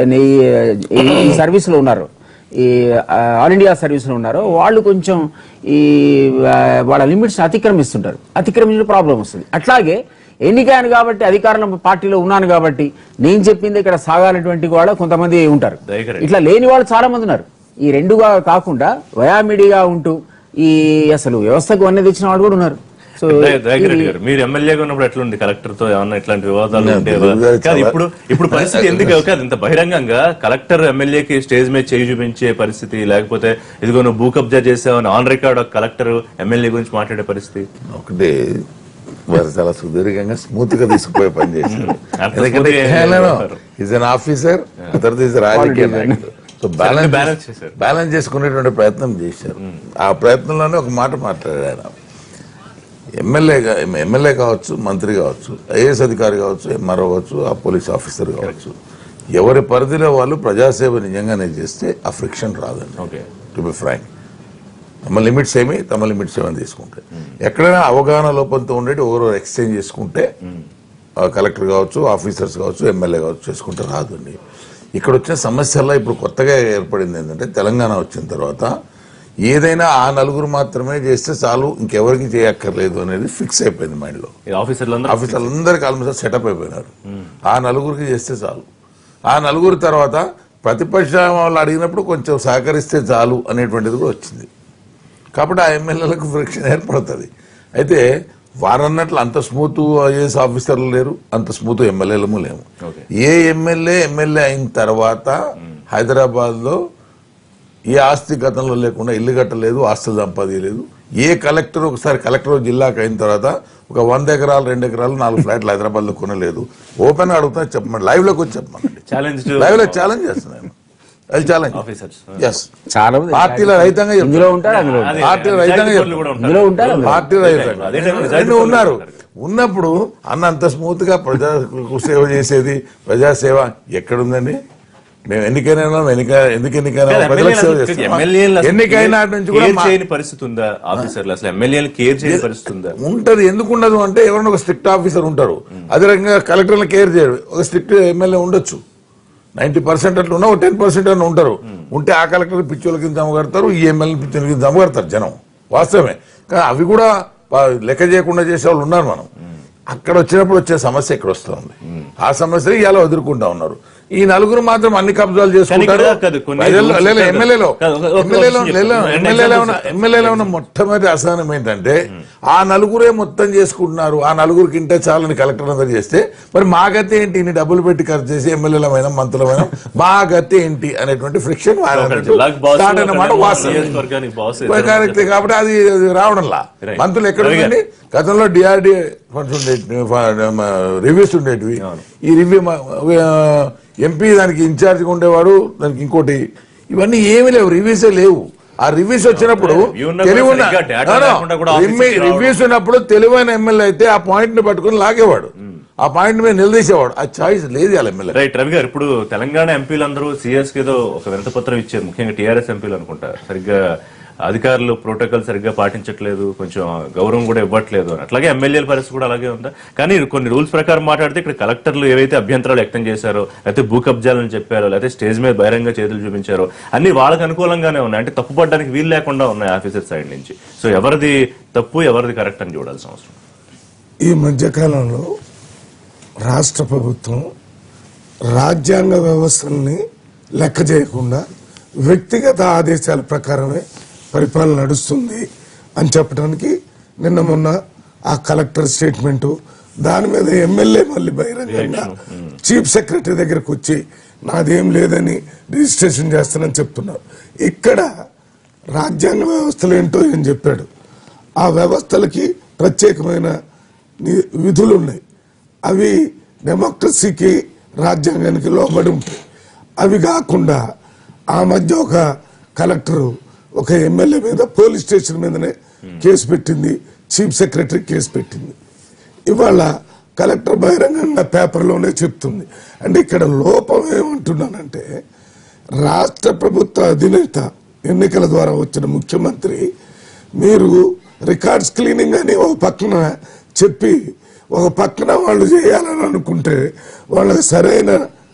Speaker 5: ఈ- ఈ సర్వీస్ లో ఉన్నారో ఈ ఆ, ఆల్ ఇండియా సర్వీస్ లో ఉన్నారో వాళ్ళు కొంచెం ఈ ఆ, వాళ్ళ లిమిట్స్ అతిక్రమిస్తుంటారు అతిక్రమించిన ప్రాబ్లం వస్తుంది అట్లాగే ఎన్నికైన కాబట్టి అధికారంలో పార్టీలో ఉన్నాను కాబట్టి నేను చెప్పింది ఇక్కడ సాగాలటువంటి వాళ్ళు కొంతమంది ఉంటారు
Speaker 1: దయకరండి.
Speaker 5: ఇట్లా లేని వాళ్ళు చాలా మంది ఉన్నారు ఈ రెండుగా కాకుండా వయామిడిగా ఉంటూ ఈ అసలు వ్యవస్థకు అన్నీ తెచ్చిన వాళ్ళు కూడా ఉన్నారు సో
Speaker 1: దయ- దయాకర్ రెడ్డి గారు మీరు ఎమ్మెల్యేగా ఉన్నప్పుడు ఎట్లుంది కలెక్టర్ తో ఏమన్నా ఇట్లాంటి వివాదాలు
Speaker 2: నేను
Speaker 1: ఉండేవా
Speaker 2: తెలుగు గారు
Speaker 1: కాదు
Speaker 2: చాలా-
Speaker 1: ఇప్పుడు ఇప్పుడు పరిస్థితి ఎందుకు కాదు ఇంత బహిరంగంగా కలెక్టర్ ఎమ్మెల్యేకి స్టేజ్ మీద చేయి చూపించే పరిస్థితి లేకపోతే ఇదిగో నువ్వు భూ కబ్జా చేసావని ఆన్ రికార్డ్ ఒక కలెక్టర్ ఎమ్మెల్యే గురించి మాట్లాడే పరిస్థితి
Speaker 2: ఒకటి వారు చాలా సుదీర్ఘంగా స్మూత్ గా తీసుకుపోయే పని చేశారు
Speaker 1: అంత
Speaker 2: ఎందుకంటే
Speaker 1: smooth గా ఏం చేస్తారు?
Speaker 2: ఈజ్ అన్ ఆఫీసర్ అతనిది ఈజ్ రాజకీయ నాయకుడు సో
Speaker 1: balance
Speaker 2: బ్యాలెన్స్
Speaker 1: చేశారు.
Speaker 2: బ్యాలెన్స్ చేసుకునేటువంటి ప్రయత్నం చేశారు ఆ ప్రయత్నంలోనే ఒక మాట మాట్లాడారు ఆయన ఎమ్మెల్యేగా ఎమ్మెల్యే కావచ్చు మంత్రి కావచ్చు ఐఏఎస్ అధికారి కావచ్చు ఎంఆర్ఓ కావచ్చు ఆ పోలీస్ ఆఫీసర్ కావచ్చు ఎవరి పరిధిలో వాళ్ళు ప్రజాసేవ నిజంగానే చేస్తే ఆ ఫ్రిక్షన్ రాదండి
Speaker 1: ఓకే
Speaker 2: టు బి ఫ్రాంక్ తమ లిమిట్స్ ఏమి తమ లిమిట్స్ ఏమని తీసుకుంటే ఎక్కడైనా అవగాహన లోపంతో ఉండేటి ఒకరు ఎక్స్చేంజ్ చేసుకుంటే ఆ కలెక్టర్ కావచ్చు ఆఫీసర్స్ కావచ్చు ఎమ్మెల్యే కావచ్చు చేసుకుంటే రాదండి ఇక్కడ వచ్చిన సమస్యల్లో ఇప్పుడు కొత్తగా ఏర్పడింది ఏంటంటే తెలంగాణ వచ్చిన తర్వాత ఏదైనా ఆ నలుగురు మాత్రమే చేస్తే చాలు ఇంకెవరికి చేయక్కర్లేదు అనేది ఫిక్స్ అయిపోయింది మైండ్లో
Speaker 1: ఆఫీసర్లందరూ
Speaker 2: ఆఫీసర్లు అందరికి ఆల్మోస్ట్ సెటప్ అయిపోయినారు ఆ నలుగురికి చేస్తే చాలు ఆ నలుగురు తర్వాత ప్రతిపక్ష వాళ్ళు అడిగినప్పుడు కొంచెం సహకరిస్తే చాలు అనేటువంటిది కూడా వచ్చింది కాబట్టి ఆ ఎమ్మెల్యేలకు ఫ్రిక్షన్ ఏర్పడుతుంది అయితే వారన్నట్లు అంత స్మూత్ ఐఏఎస్ ఆఫీసర్లు లేరు అంత స్మూత్ ఎమ్మెల్యేలము లేము
Speaker 1: Okay.
Speaker 2: ఏ ఎమ్మెల్యే ఎమ్మెల్యే అయిన తర్వాత హైదరాబాద్ లో ఏ ఆస్తి గతంలో లేకుండా ఇల్లు కట్టలేదు ఆస్తులు సంపాదించలేదు ఏ కలెక్టర్ ఒకసారి కలెక్టర్ జిల్లాకు అయిన తర్వాత ఒక వంద ఎకరాలు రెండు ఎకరాలు నాలుగు ఫ్లాట్లు హైదరాబాద్ లో కొనలేదు ఓపెన్ అడుగుతున్నా చెప్పమండి లైవ్ లోకి వచ్చి చెప్పమండి
Speaker 1: ఛాలెంజ్
Speaker 2: లైవ్ లో ఛాలెంజ్ చేస్తున్నాను అది ఛాలెంజ్
Speaker 1: ఆఫీసర్స్
Speaker 2: ఎస్
Speaker 5: చాలా మంది
Speaker 2: పార్టీల రైతంగా చెప్తున్నా.
Speaker 5: ఇందులో ఉంటారు అందులో ఉంటారు.
Speaker 1: అదే,
Speaker 2: పార్టీ
Speaker 1: నిజాయితీ
Speaker 2: రైతాంగం
Speaker 1: పరులు కూడా ఉంటారు.
Speaker 5: ఇందులో ఉంటారు అందులో.
Speaker 2: పార్టీ రైతాంగం
Speaker 1: అదే టైంలో నిజాయితీ
Speaker 2: రెండు
Speaker 1: పరులు
Speaker 2: ఉన్నారు
Speaker 1: ఉంటారు.
Speaker 2: ఉన్నప్పుడు అన్న అంత స్మూత్ గా ప్రజలకు సేవ చేసేది ప్రజాసేవ ఎక్కడుందండి మేము ఎన్నికైనా ఉన్నాం, ఎన్నిక ఎందుకు ఎన్నికైనా
Speaker 1: కాదు,
Speaker 2: ప్రజలకు సేవ
Speaker 1: ఎమ్మెల్యేలు అసలు-
Speaker 2: చేస్తామా?
Speaker 1: ఎమ్మెల్యేలు అసలు
Speaker 2: ఎన్నికైన
Speaker 1: కేర్-
Speaker 2: నాటి నుంచి కూడా
Speaker 1: కేర్
Speaker 2: మా-
Speaker 1: చేయని పరిస్థితి ఉందా ఆఫీసర్లు అసలు ఎమ్మెల్యేలు కేర్ చేయని పరిస్థితి ఉందా
Speaker 2: ఉంటది ఎందుకు ఉండదు అంటే ఎవరైనా ఒక స్ట్రిక్ట్ ఆఫీసర్ ఉంటారు అదే రకంగా కలెక్టర్లు కేర్ చేయరు ఒక స్ట్రిక్ట్ ఎమ్మెల్యే ఉండొచ్చు నైన్టీ పర్సెంట్ అట్లా ఉన్నా ఒక టెన్ పర్సెంట్ అని ఉంటారు ఉంటే ఆ కలెక్టర్ పిచ్చోళ్ళ కింద జమగడతారు ఈ ఎమ్మెల్యే పిచ్చోళ్ళ కింద జమగడతారు జనం వాస్తవమే కానీ అవి కూడా ప- లెక్క చేయకుండా చేసే వాళ్ళు ఉన్నారు మనం అక్కడ వచ్చినప్పుడు వచ్చే సమస్య ఇక్కడ వస్తూ ఉంది ఆ సమస్య ఇలా ఎదుర్కొంటా ఉన్నారు ఈ నలుగురు మాత్రం అన్ని కబ్జాలు చేసుకుంటారు
Speaker 1: ఇక్కడ కాదు, కొన్ని
Speaker 2: ప్రజల్లో-
Speaker 1: rules
Speaker 2: లేదు,
Speaker 1: కాదు.
Speaker 2: ఎమ్మెల్యేలో
Speaker 1: కాదు, ఒక- ఒక
Speaker 2: ఎమ్మెల్యేలో
Speaker 1: విషయం
Speaker 2: లేదు,
Speaker 1: చెప్తాను.
Speaker 2: ఎమ్మెల్యేలో
Speaker 1: example
Speaker 2: ఉన్న
Speaker 1: చెప్తాను.
Speaker 2: ఎమ్మెల్యేలో ఉన్న మొట్టమొదటి అసహనం ఏంటంటే ఆ నలుగురే మొత్తం చేసుకుంటున్నారు ఆ నలుగురికి ఇంటే చాలని కలెక్టర్ అందరు చేస్తే మరి మా గతి ఏంటి ఇన్ని డబ్బులు పెట్టి ఖర్చు చేసి ఎమ్మెల్యేలమైన మంత్రులమైన మా గతి ఏంటి అనేటువంటి ఫ్రిక్షన్
Speaker 1: ఒక జిల్లాకు boss,
Speaker 2: స్టార్ట్ అన్నమాట
Speaker 1: ఒక
Speaker 2: వాస్తవం
Speaker 1: నియోజకవర్గానికి boss
Speaker 2: కరెక్ట్ కాబట్టి అది అది రావడంలా
Speaker 1: Right.
Speaker 2: మంత్రులు ఎక్కడ
Speaker 1: రవి గారు.
Speaker 2: ఉందండి గతంలో డిఆర్డిఏ ఫండ్స్ ఉండేవి రివ్యూస్ ఉండేటివి ఈ రివ్యూ ఎంపీ దానికి ఇన్ఛార్జ్గా ఉండేవాడు దానికి ఇంకోటి ఇవన్నీ ఏమీ లేవు రివ్యూసే లేవు ఆ రివ్యూస్ వచ్చినప్పుడు
Speaker 1: review ఉన్నా కూడా
Speaker 2: తెలివి ఉన్న-
Speaker 1: సరిగ్గా data
Speaker 2: No, no.
Speaker 1: లేకుండా కూడా office
Speaker 2: రిమ్మి-
Speaker 1: కి రావడం.
Speaker 2: రివ్యూస్ ఉన్నప్పుడు తెలివైన ఎమ్మెల్యే అయితే ఆ పాయింట్ ని పట్టుకుని లాగేవాడు ఆ పాయింట్ మీద నిలదీసేవాడు ఆ చాయిస్ లేదు వాళ్ళ ఎమ్మెల్యే
Speaker 1: రైట్ రవి గారు ఇప్పుడు తెలంగాణ ఎంపీలందరూ సిఎస్ ఏదో ఒక వినతపత్రం ఇచ్చారు ముఖ్యంగా టీఆర్ఎస్ ఎంపీలు అనుకుంటా సరిగ్గా అధికారులు ప్రోటోకాల్ సరిగ్గా పాటించట్లేదు కొంచెం గౌరవం కూడా ఇవ్వట్లేదు అని అట్లాగే ఎమ్మెల్యేల పరిస్థితి కూడా అలాగే ఉందా కానీ కొన్ని రూల్స్ ప్రకారం మాట్లాడితే ఇక్కడ కలెక్టర్లు ఏవైతే అభ్యంతరాలు వ్యక్తం చేశారో లేకపోతే భూ కబ్జాలను చెప్పారో లేకపోతే స్టేజ్ మీద బహిరంగ చేతులు చూపించారో అన్ని వాళ్ళకి అనుకూలంగానే ఉన్నాయి అంటే తప్పు పడడానికి వీలు లేకుండా ఉన్నాయి ఆఫీసర్ సైడ్ నుంచి సో ఎవరిది తప్పు ఎవరిది కరెక్ట్ అని చూడాల్సిన అవసరం
Speaker 4: ఈ మధ్యకాలంలో రాష్ట్ర ప్రభుత్వం రాజ్యాంగ వ్యవస్థల్ని లెక్క చేయకుండా వ్యక్తిగత ఆదేశాల ప్రకారమే పరిపాలన నడుస్తుంది అని చెప్పడానికి నిన్న మొన్న ఆ కలెక్టర్ స్టేట్మెంట్ దాని మీద ఎమ్మెల్యే మళ్ళీ బహిరంగంగా చీఫ్ సెక్రటరీ దగ్గరకు వచ్చి నాదేం లేదని రిజిస్ట్రేషన్ చేస్తానని చెప్తున్నారు ఇక్కడ రాజ్యాంగ వ్యవస్థలు ఏంటో ఏం చెప్పాడు ఆ వ్యవస్థలకి ప్రత్యేకమైన ని- విధులు ఉన్నాయి అవి డెమోక్రసీకి రాజ్యాంగానికి లోబడి ఉంటాయి అవి కాకుండా ఆ మధ్య ఒక కలెక్టర్ ఒక ఎమ్మెల్యే మీద పోలీస్ స్టేషన్ మీదనే కేసు పెట్టింది చీఫ్ సెక్రటరీ కేసు పెట్టింది ఇవాళ కలెక్టర్ బహిరంగంగా పేపర్లోనే చెప్తుంది అంటే ఇక్కడ లోపం ఏమంటున్నానంటే రాష్ట్ర ప్రభుత్వ అధినేత ఎన్నికల ద్వారా వచ్చిన ముఖ్యమంత్రి మీరు రికార్డ్స్ క్లీనింగ్ అని ఒక పక్కన చెప్పి ఒక పక్కన వాళ్ళు చేయాలని అనుకుంటే వాళ్ళకి సరైన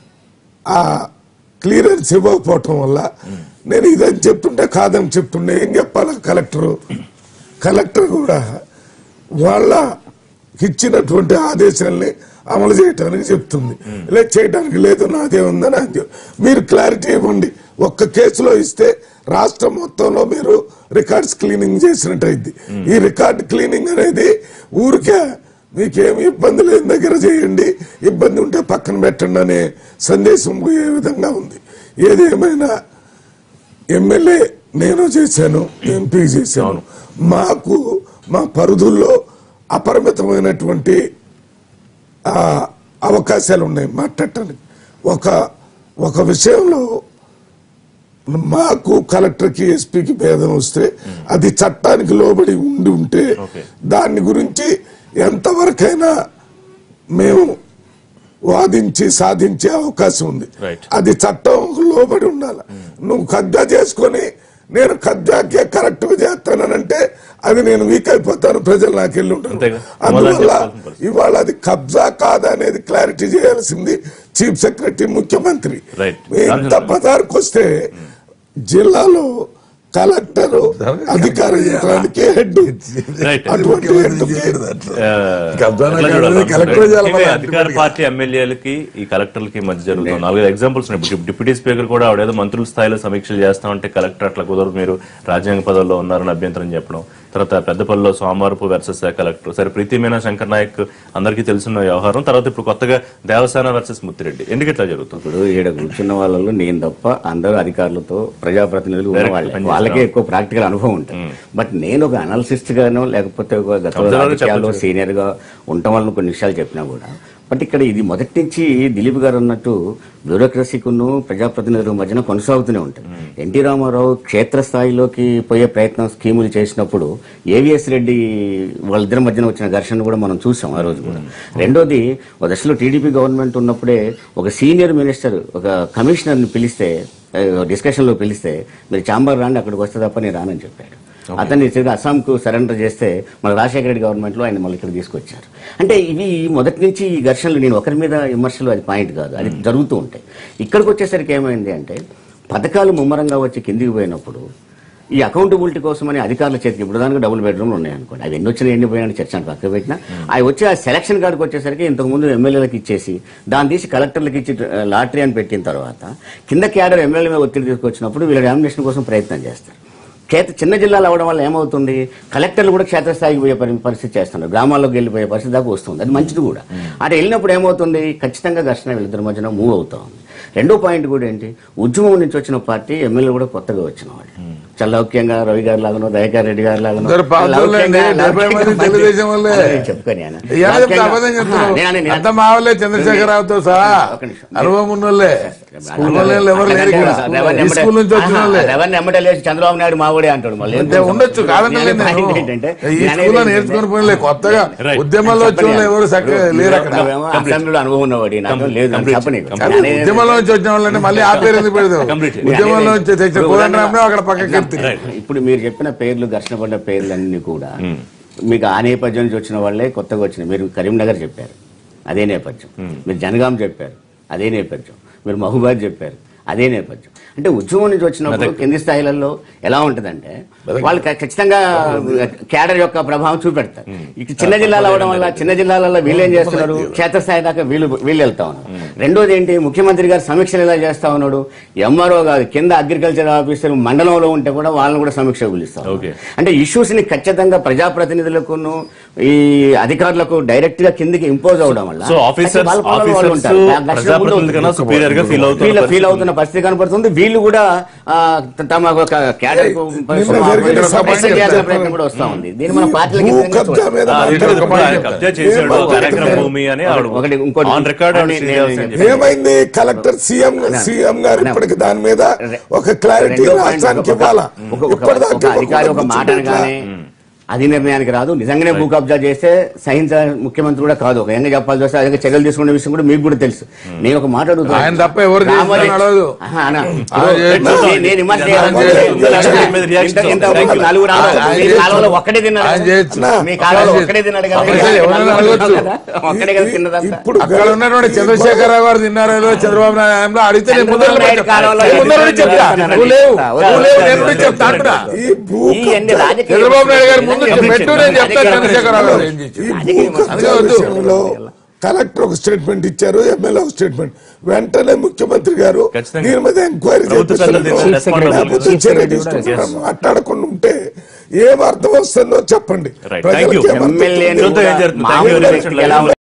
Speaker 4: ఆ క్లియరెన్స్ ఇవ్వకపోవటం వల్ల నేను ఇదని చెప్తుంటే కాదని చెప్తుండే ఏం చెప్పాలి కలెక్టరు కలెక్టర్ కూడా వాళ్ళ ఇచ్చినటువంటి ఆదేశాల్ని అమలు చేయడానికి చెప్తుంది లేదు చేయడానికి లేదు నాదే ఉందని అని చెప్- మీరు క్లారిటీ ఇవ్వండి ఒక్క కేసులో ఇస్తే రాష్ట్రం మొత్తంలో మీరు రికార్డ్స్ క్లీనింగ్ చేసినట్టు అయింది ఈ రికార్డ్ క్లీనింగ్ అనేది ఊరికే మీకేమి ఇబ్బంది లేని దగ్గర చేయండి ఇబ్బంది ఉంటే పక్కన పెట్టండి అనే సందేశం పోయే విధంగా ఉంది ఏదేమైనా ఎమ్మెల్యే నేను చేశాను ఎంపీ చేశాను మాకు మా పరిధుల్లో అపరిమితమైనటువంటి ఆ, అవకాశాలు ఉన్నాయి మాట్లాడటానికి ఒక ఒక విషయంలో మాకు కలెక్టర్కి ఎస్పీకి భేదం వస్తే అది చట్టానికి లోబడి ఉండి ఉంటే
Speaker 1: Okay.
Speaker 4: దాని గురించి ఎంతవరకైనా మేము వాదించి సాధించే అవకాశం ఉంది
Speaker 1: Right.
Speaker 4: అది చట్టం లోబడి ఉండాలి నువ్వు కబ్జా చేసుకొని నేను కబ్జాకే కరెక్ట్ గా చేస్తానంటే అది నేను వీక్ అయిపోతాను ప్రజలు నాకు వెళ్ళి ఉంటారు
Speaker 1: అంతేగా. సమాధానం
Speaker 4: అందువల్ల
Speaker 1: చెప్పాల్సిన పరిస్థితి.
Speaker 4: ఇవాళ అది కబ్జా కాదా అనేది క్లారిటీ చేయాల్సింది చీఫ్ సెక్రటరీ ముఖ్యమంత్రి
Speaker 1: Right.
Speaker 4: ఇంత పదార్కు వస్తే జిల్లాలో కలెక్టర్ అధికార యంత్రానికి హెడ్
Speaker 1: రైట్
Speaker 4: అటువంటి head కి
Speaker 2: కబ్జానా
Speaker 1: ఎట్లా
Speaker 2: కాదు,
Speaker 1: చూడాలి?
Speaker 2: కలెక్టరే చేయాలి
Speaker 1: ముఖ్యంగా
Speaker 2: మరి
Speaker 1: అధికార పార్టీ ఎమ్మెల్యేలకి ఈ కలెక్టర్లకి మధ్య జరుగుతున్న నాలుగైదు ఎగ్జాంపుల్స్ ఉన్నాయి ఇప్పుడు డిప్యూటీ స్పీకర్ కూడా ఆవిడేదో మంత్రుల స్థాయిలో సమీక్షలు చేస్తామంటే కలెక్టర్ అట్లా కుదరదు మీరు రాజ్యాంగ పదవుల్లో ఉన్నారని అభ్యంతరం చెప్పడం తర్వాత పెద్దపల్లిలో సోమవారపు వర్సెస్ కలెక్టర్ సరే ప్రీతి మీనా శంకర్ నాయక్ అందరికీ తెలిసిన వ్యవహారం తర్వాత ఇప్పుడు కొత్తగా దేవసేన వర్సెస్ ముత్తిరెడ్డి ఎందుకు ఇట్లా జరుగుతుంది
Speaker 3: ఇప్పుడు ఈడ కూర్చున్న వాళ్ళలో నేను తప్ప అందరూ అధికారులతో ప్రజాప్రతినిధులు ఉన్న
Speaker 1: Direct
Speaker 3: వాళ్ళే
Speaker 1: పనిచేస్తాం.
Speaker 3: వాళ్ళకే ఎక్కువ ప్రాక్టికల్ అనుభవం ఉంటుంది బట్ నేను ఒక అనాలిసిస్ట్ గానో లేకపోతే ఒక గత
Speaker 1: Observer గా
Speaker 3: రాజకీయాల్లో
Speaker 1: చెప్పొచ్చు.
Speaker 3: సీనియర్ గా ఉండటం వల్ల కొన్ని విషయాలు చెప్పినా కూడా బట్ ఇక్కడ ఇది మొదటి నుంచి దిలీప్ గారు అన్నట్టు బ్యూరోక్రసీకును ప్రజాప్రతినిధుల మధ్యన కొనసాగుతూనే ఉంటుంది ఎన్టీ రామారావు క్షేత్రస్థాయిలోకి పోయే ప్రయత్నం స్కీములు చేసినప్పుడు ఏవిఎస్ రెడ్డి వాళ్ళిద్దరి మధ్యన వచ్చిన ఘర్షణ కూడా మనం చూసాం ఆ రోజు కూడా రెండోది ఒక దశలో టీడీపీ గవర్నమెంట్ ఉన్నప్పుడే ఒక సీనియర్ మినిస్టర్ ఒక కమిషనర్ని పిలిస్తే డిస్కషన్ లో పిలిస్తే మీరు చాంబర్ రాండి అక్కడికి వస్తే తప్ప నేను రానని చెప్పాడు అతన్ని తిరిగి అస్సాంకు సరెండర్ చేస్తే మన రాజశేఖర రెడ్డి గవర్నమెంట్ లో ఆయన మళ్ళీ ఇక్కడ తీసుకొచ్చారు అంటే ఇవి మొదటి నుంచి ఈ ఘర్షణలు నేను ఒకరి మీద విమర్శలు అది పాయింట్ కాదు అది జరుగుతూ ఉంటాయి ఇక్కడికి వచ్చేసరికి ఏమైంది అంటే పథకాలు ముమ్మరంగా వచ్చి కిందికి పోయినప్పుడు ఈ అకౌంటబిలిటీ కోసం అని అధికారుల చేతికి ఇప్పుడు దానికి డబుల్ బెడ్రూమ్లు ఉన్నాయి అనుకోండి అవి ఎన్ని వచ్చినా ఎన్ని పోయినా చర్చ పక్కన పెట్టినా అవి వచ్చి ఆ సెలక్షన్ కార్డుకి వచ్చేసరికి ఇంతకుముందు ఎమ్మెల్యేలకు ఇచ్చేసి దాన్ని తీసి కలెక్టర్లకు ఇచ్చి ఆ, లాటరీ అని పెట్టిన తర్వాత కింద క్యాడర్ ఎమ్మెల్యే మీద ఒత్తిడి తీసుకొచ్చినప్పుడు వీళ్ళ డామినేషన్ కోసం ప్రయత్నం చేస్తారు క్షేత్ర చిన్న జిల్లాలు అవడం వల్ల ఏమవుతుంది కలెక్టర్లు కూడా క్షేత్రస్థాయికి పోయే పరి- పరిస్థితి చేస్తున్నారు గ్రామాల్లోకి వెళ్ళిపోయే పరిస్థితి దాకా వస్తుంది అది మంచిది కూడా అటు వెళ్ళినప్పుడు ఏమవుతుంది ఖచ్చితంగా ఘర్షణ వీళ్ళిద్దరి మధ్యన మూవ్ అవుతా ఉంది రెండో పాయింట్ కూడా ఏంటి ఉద్యమం నుంచి వచ్చిన పార్టీ ఎమ్మెల్యే కూడా కొత్తగా వచ్చిన వాళ్ళు చల్లౌక్యంగా రవి గారి లాగానో దయాకర్ రెడ్డి గారి లాగానో
Speaker 2: ఇద్దరు పార్టీలు
Speaker 3: లౌక్యంగా-
Speaker 2: అండి, డెబ్బై మంది
Speaker 3: లౌక్యంగా
Speaker 2: తెలుగుదేశం వాళ్ళే.
Speaker 3: అదే చెప్పుకొని ఆయన.
Speaker 2: ఇవాళ చెప్తే
Speaker 3: లౌక్యంగా-
Speaker 2: అబద్ధం
Speaker 3: ఆ,
Speaker 2: చెప్తున్నావు.
Speaker 3: నేను- నేను-
Speaker 2: అంతా మా వాళ్ళే చంద్రశేఖరరావుతో సహా
Speaker 3: ఒక నిమిషం.
Speaker 2: అనుభవం ఉన్నోళ్ళే స్కూల్ వాళ్ళే ఎవరు లేరు ఇక్కడ
Speaker 3: రెవెన్
Speaker 2: ఈ
Speaker 3: ఎమ్మటే-
Speaker 2: స్కూల్ నుంచి వచ్చిన
Speaker 3: ఆహా,
Speaker 2: వాళ్ళే
Speaker 3: రెవెన్ ఎమ్మటే లేచి చంద్రబాబు నాయుడు మావోడే అంటాడు మళ్ళీ
Speaker 2: అంతే ఉండొచ్చు కాదంటే
Speaker 3: నేను పాయింట్ ఏంటంటే,
Speaker 2: ఈ
Speaker 3: నేను అనేది
Speaker 2: స్కూల్లో
Speaker 3: ఏంటంటే,
Speaker 2: నేర్చుకుని పోయినలే కొత్తగా
Speaker 1: Right.
Speaker 2: ఉద్యమంలో వచ్చిన వాళ్ళు ఎవరు చక్కగా లేరు అక్కడ
Speaker 3: నువ్వేమో అసెంబ్లీలో అనుభవం ఉన్నవాడి నాకు లేదు అని
Speaker 1: Complete.
Speaker 3: చెప్పనీకు.
Speaker 1: Complete.
Speaker 3: నేను అనేది-
Speaker 2: ఉద్యమంలో నుంచి వచ్చిన వాళ్ళంటే మళ్ళీ ఆ పేరు ఎందుకు పెడతావు
Speaker 1: Complete.
Speaker 2: ఉద్యమంలో నుంచి తెచ్చిన కోదండరామ్నే అక్కడ పక్కకి ఎత్తి
Speaker 3: ఇప్పుడు మీరు చెప్పిన పేర్లు ఘర్షణ పడ్డ పేర్లన్నీ కూడా మీకు ఆ నేపథ్యం నుంచి వచ్చిన వాళ్ళే కొత్తగా వచ్చినాయి మీరు కరీంనగర్ చెప్పారు అదే నేపథ్యం మీరు జనగాం చెప్పారు అదే నేపథ్యం మీరు మహబూబాద్ చెప్పారు అదే నేపథ్యం అంటే ఉద్యమం నుంచి వచ్చినప్పుడు కింది స్థాయిలలో ఎలా ఉంటదంటే వాళ్ళు ఖ- ఖచ్చితంగా కేడర్ యొక్క ప్రభావం చూపెడతారు ఇక చిన్న జిల్లాలు అవడం వల్ల చిన్న జిల్లాలలో వీళ్ళు ఏం చేస్తున్నారు క్షేత్రస్థాయి దాకా వీళ్ళు వీళ్ళు వెళ్తా ఉన్నారు రెండోది ఏంటి ముఖ్యమంత్రి గారు సమీక్షలు ఎలా చేస్తా ఉన్నాడు ఎంఆర్ఓ కాదు కింద అగ్రికల్చర్ ఆఫీసర్ మండలంలో ఉంటే కూడా వాళ్ళని కూడా సమీక్ష పిలుస్తారు
Speaker 1: Okay.
Speaker 3: అంటే ఇష్యూస్ ని ఖచ్చితంగా ప్రజాప్రతినిధులకును ఈ అధికారులకు డైరెక్ట్ గా కిందికి ఇంపోజ్ అవడం వల్ల
Speaker 1: సో ఆఫీసర్స్
Speaker 3: వాళ్ళ పనులు వాళ్ళు
Speaker 1: ఆఫీసర్స్
Speaker 3: ఉంటారు. దాని లక్షణం కూడా
Speaker 1: ప్రజాప్రతినిధుల కన్నా
Speaker 3: ఉంటుంది.
Speaker 1: సుపీరియర్ గా ఫీల్
Speaker 3: ఫీల్
Speaker 1: అవుతున్నారు
Speaker 3: ఫీల్ అవుతున్న పరిస్థితి కనపడుతుంది వీళ్ళు కూడా ఆ, త- తమ ఒక క్యాడర్ కు
Speaker 4: నిన్న జరిగిన సభ
Speaker 3: పరిశ్రమ చేయాల్సిన ప్రయత్నం కూడా వస్తా ఉంది దీన్ని మన పార్టీలకి
Speaker 4: భూ
Speaker 3: ఇద్దరికీ
Speaker 4: కబ్జా
Speaker 3: చూడాలి.
Speaker 4: మీద
Speaker 1: ఆ, ఇది
Speaker 4: మాట్లాడుకుంటే
Speaker 1: కూడా ఆయన కబ్జా చేశాడు
Speaker 4: ఏం
Speaker 1: కార్యక్రమ
Speaker 4: మాట్లాడుకుంటే
Speaker 1: భూమి అని ఆవిడ
Speaker 3: ఒకటి ఇంకోటి
Speaker 1: ఆన్ రికార్డ్
Speaker 3: నేను- నేను-
Speaker 4: ఏమైంది కలెక్టర్ సీఎం సీఎం గారు ఇప్పటికి దాని మీద ఒక క్లారిటీ
Speaker 3: రెండో పాయింట్
Speaker 4: రాష్ట్రానికి
Speaker 3: ఒక-
Speaker 4: ఇవ్వాలా
Speaker 3: ఒక- ఒక-
Speaker 4: ఇప్పటిదాకా
Speaker 3: ఒక అధికారి ఒక
Speaker 4: ఇవ్వకుండా
Speaker 3: మాట
Speaker 4: కూర్చుంటే
Speaker 3: అనగానే అది నిర్ణయానికి రాదు నిజంగానే భూ కబ్జా చేస్తే సహించ ముఖ్యమంత్రి కూడా కాదు ఒక ఎంగ చెప్పాల్సి వస్తే అదే చర్యలు తీసుకునే విషయం కూడా మీకు కూడా తెలుసు నేను ఒక మాట అడుగుతాను
Speaker 2: ఆయన తప్ప ఎవరు చేసినా
Speaker 3: రామోజీ-
Speaker 2: నడవదు.
Speaker 3: ఆహా, అన్న.
Speaker 2: ఆయన చేసి-
Speaker 3: నేను- నేను విమర్శ
Speaker 2: ఆయన
Speaker 3: చేయాలని
Speaker 2: చేసి-
Speaker 3: లేదు. ఇంత- ఇంత
Speaker 1: Thank you.
Speaker 3: నలుగురు రాలేదు.
Speaker 2: ఆయన
Speaker 3: మీ
Speaker 2: చేసి-
Speaker 3: కాలంలో ఒక్కడే తిన్నారు
Speaker 2: ఆయన
Speaker 3: కదా?
Speaker 2: చేయొచ్చు.
Speaker 3: మీ కాలంలో
Speaker 2: ఆయన
Speaker 3: ఒక్కడే తిన్నాడు కదా
Speaker 2: అప్పుడు సరే, ఎవరైనా అడగొచ్చు.
Speaker 3: ఒక్కడే కదా తిన్నదంతా
Speaker 4: ఇప్పుడు
Speaker 2: అక్కడ ఉన్నటువంటి చంద్రశేఖరరావు గారు తిన్నారో లేదో చంద్రబాబు నాయుడు అడిగితే నేను ముందర
Speaker 3: చంద్రబాబు నాయుడు
Speaker 2: చెప్తా.
Speaker 3: కాలంలో
Speaker 2: నేను ముందర నుండి చెప్తా నువ్వు లేవు నువ్వు లేవు నేను నుండి చెప్తా అంటున్నా
Speaker 4: ఈ భూ
Speaker 3: ఈ ఎన్ని
Speaker 4: కబ్జా-
Speaker 3: రాజకీయ
Speaker 2: చంద్రబాబు నాయుడు గారు ముందు
Speaker 3: రాజకీయ
Speaker 2: పెట్టు నేను చెప్తా
Speaker 3: రాజకీయ
Speaker 2: చంద్రశేఖరరావు గారు ఏం చేసి
Speaker 4: ఈ భూ
Speaker 3: రాజకీయ
Speaker 4: కబ్జా
Speaker 2: అందుకే వద్దు.
Speaker 4: విషయంలో కలెక్టర్ ఒక స్టేట్మెంట్ ఇచ్చారు ఎమ్మెల్యే ఒక స్టేట్మెంట్ వెంటనే ముఖ్యమంత్రి గారు
Speaker 1: ఖచ్చితంగా.
Speaker 4: దీని మీద ఎంక్వైరీ
Speaker 1: ప్రభుత్వ పెద్దలు దీని మీద
Speaker 4: చేపిస్తున్నారు.
Speaker 1: respond
Speaker 4: లేకపోతే
Speaker 1: అవ్వాలి.
Speaker 4: చర్య
Speaker 5: Chief Secretary కూడా
Speaker 4: తీసుకుంటున్నారు. మాట్లాడకుండా ఉంటే ఏం అర్థం వస్తుందో చెప్పండి
Speaker 1: Right. Thank you.
Speaker 4: ప్రజలకి ఏం అర్థం
Speaker 3: ఎమ్మెల్యేని
Speaker 1: చూద్దాం ఏం
Speaker 3: కూడా
Speaker 1: జరుగుతుందో.
Speaker 3: మామూలు
Speaker 1: Thank you very much.
Speaker 3: వ్యక్తికి ఎలా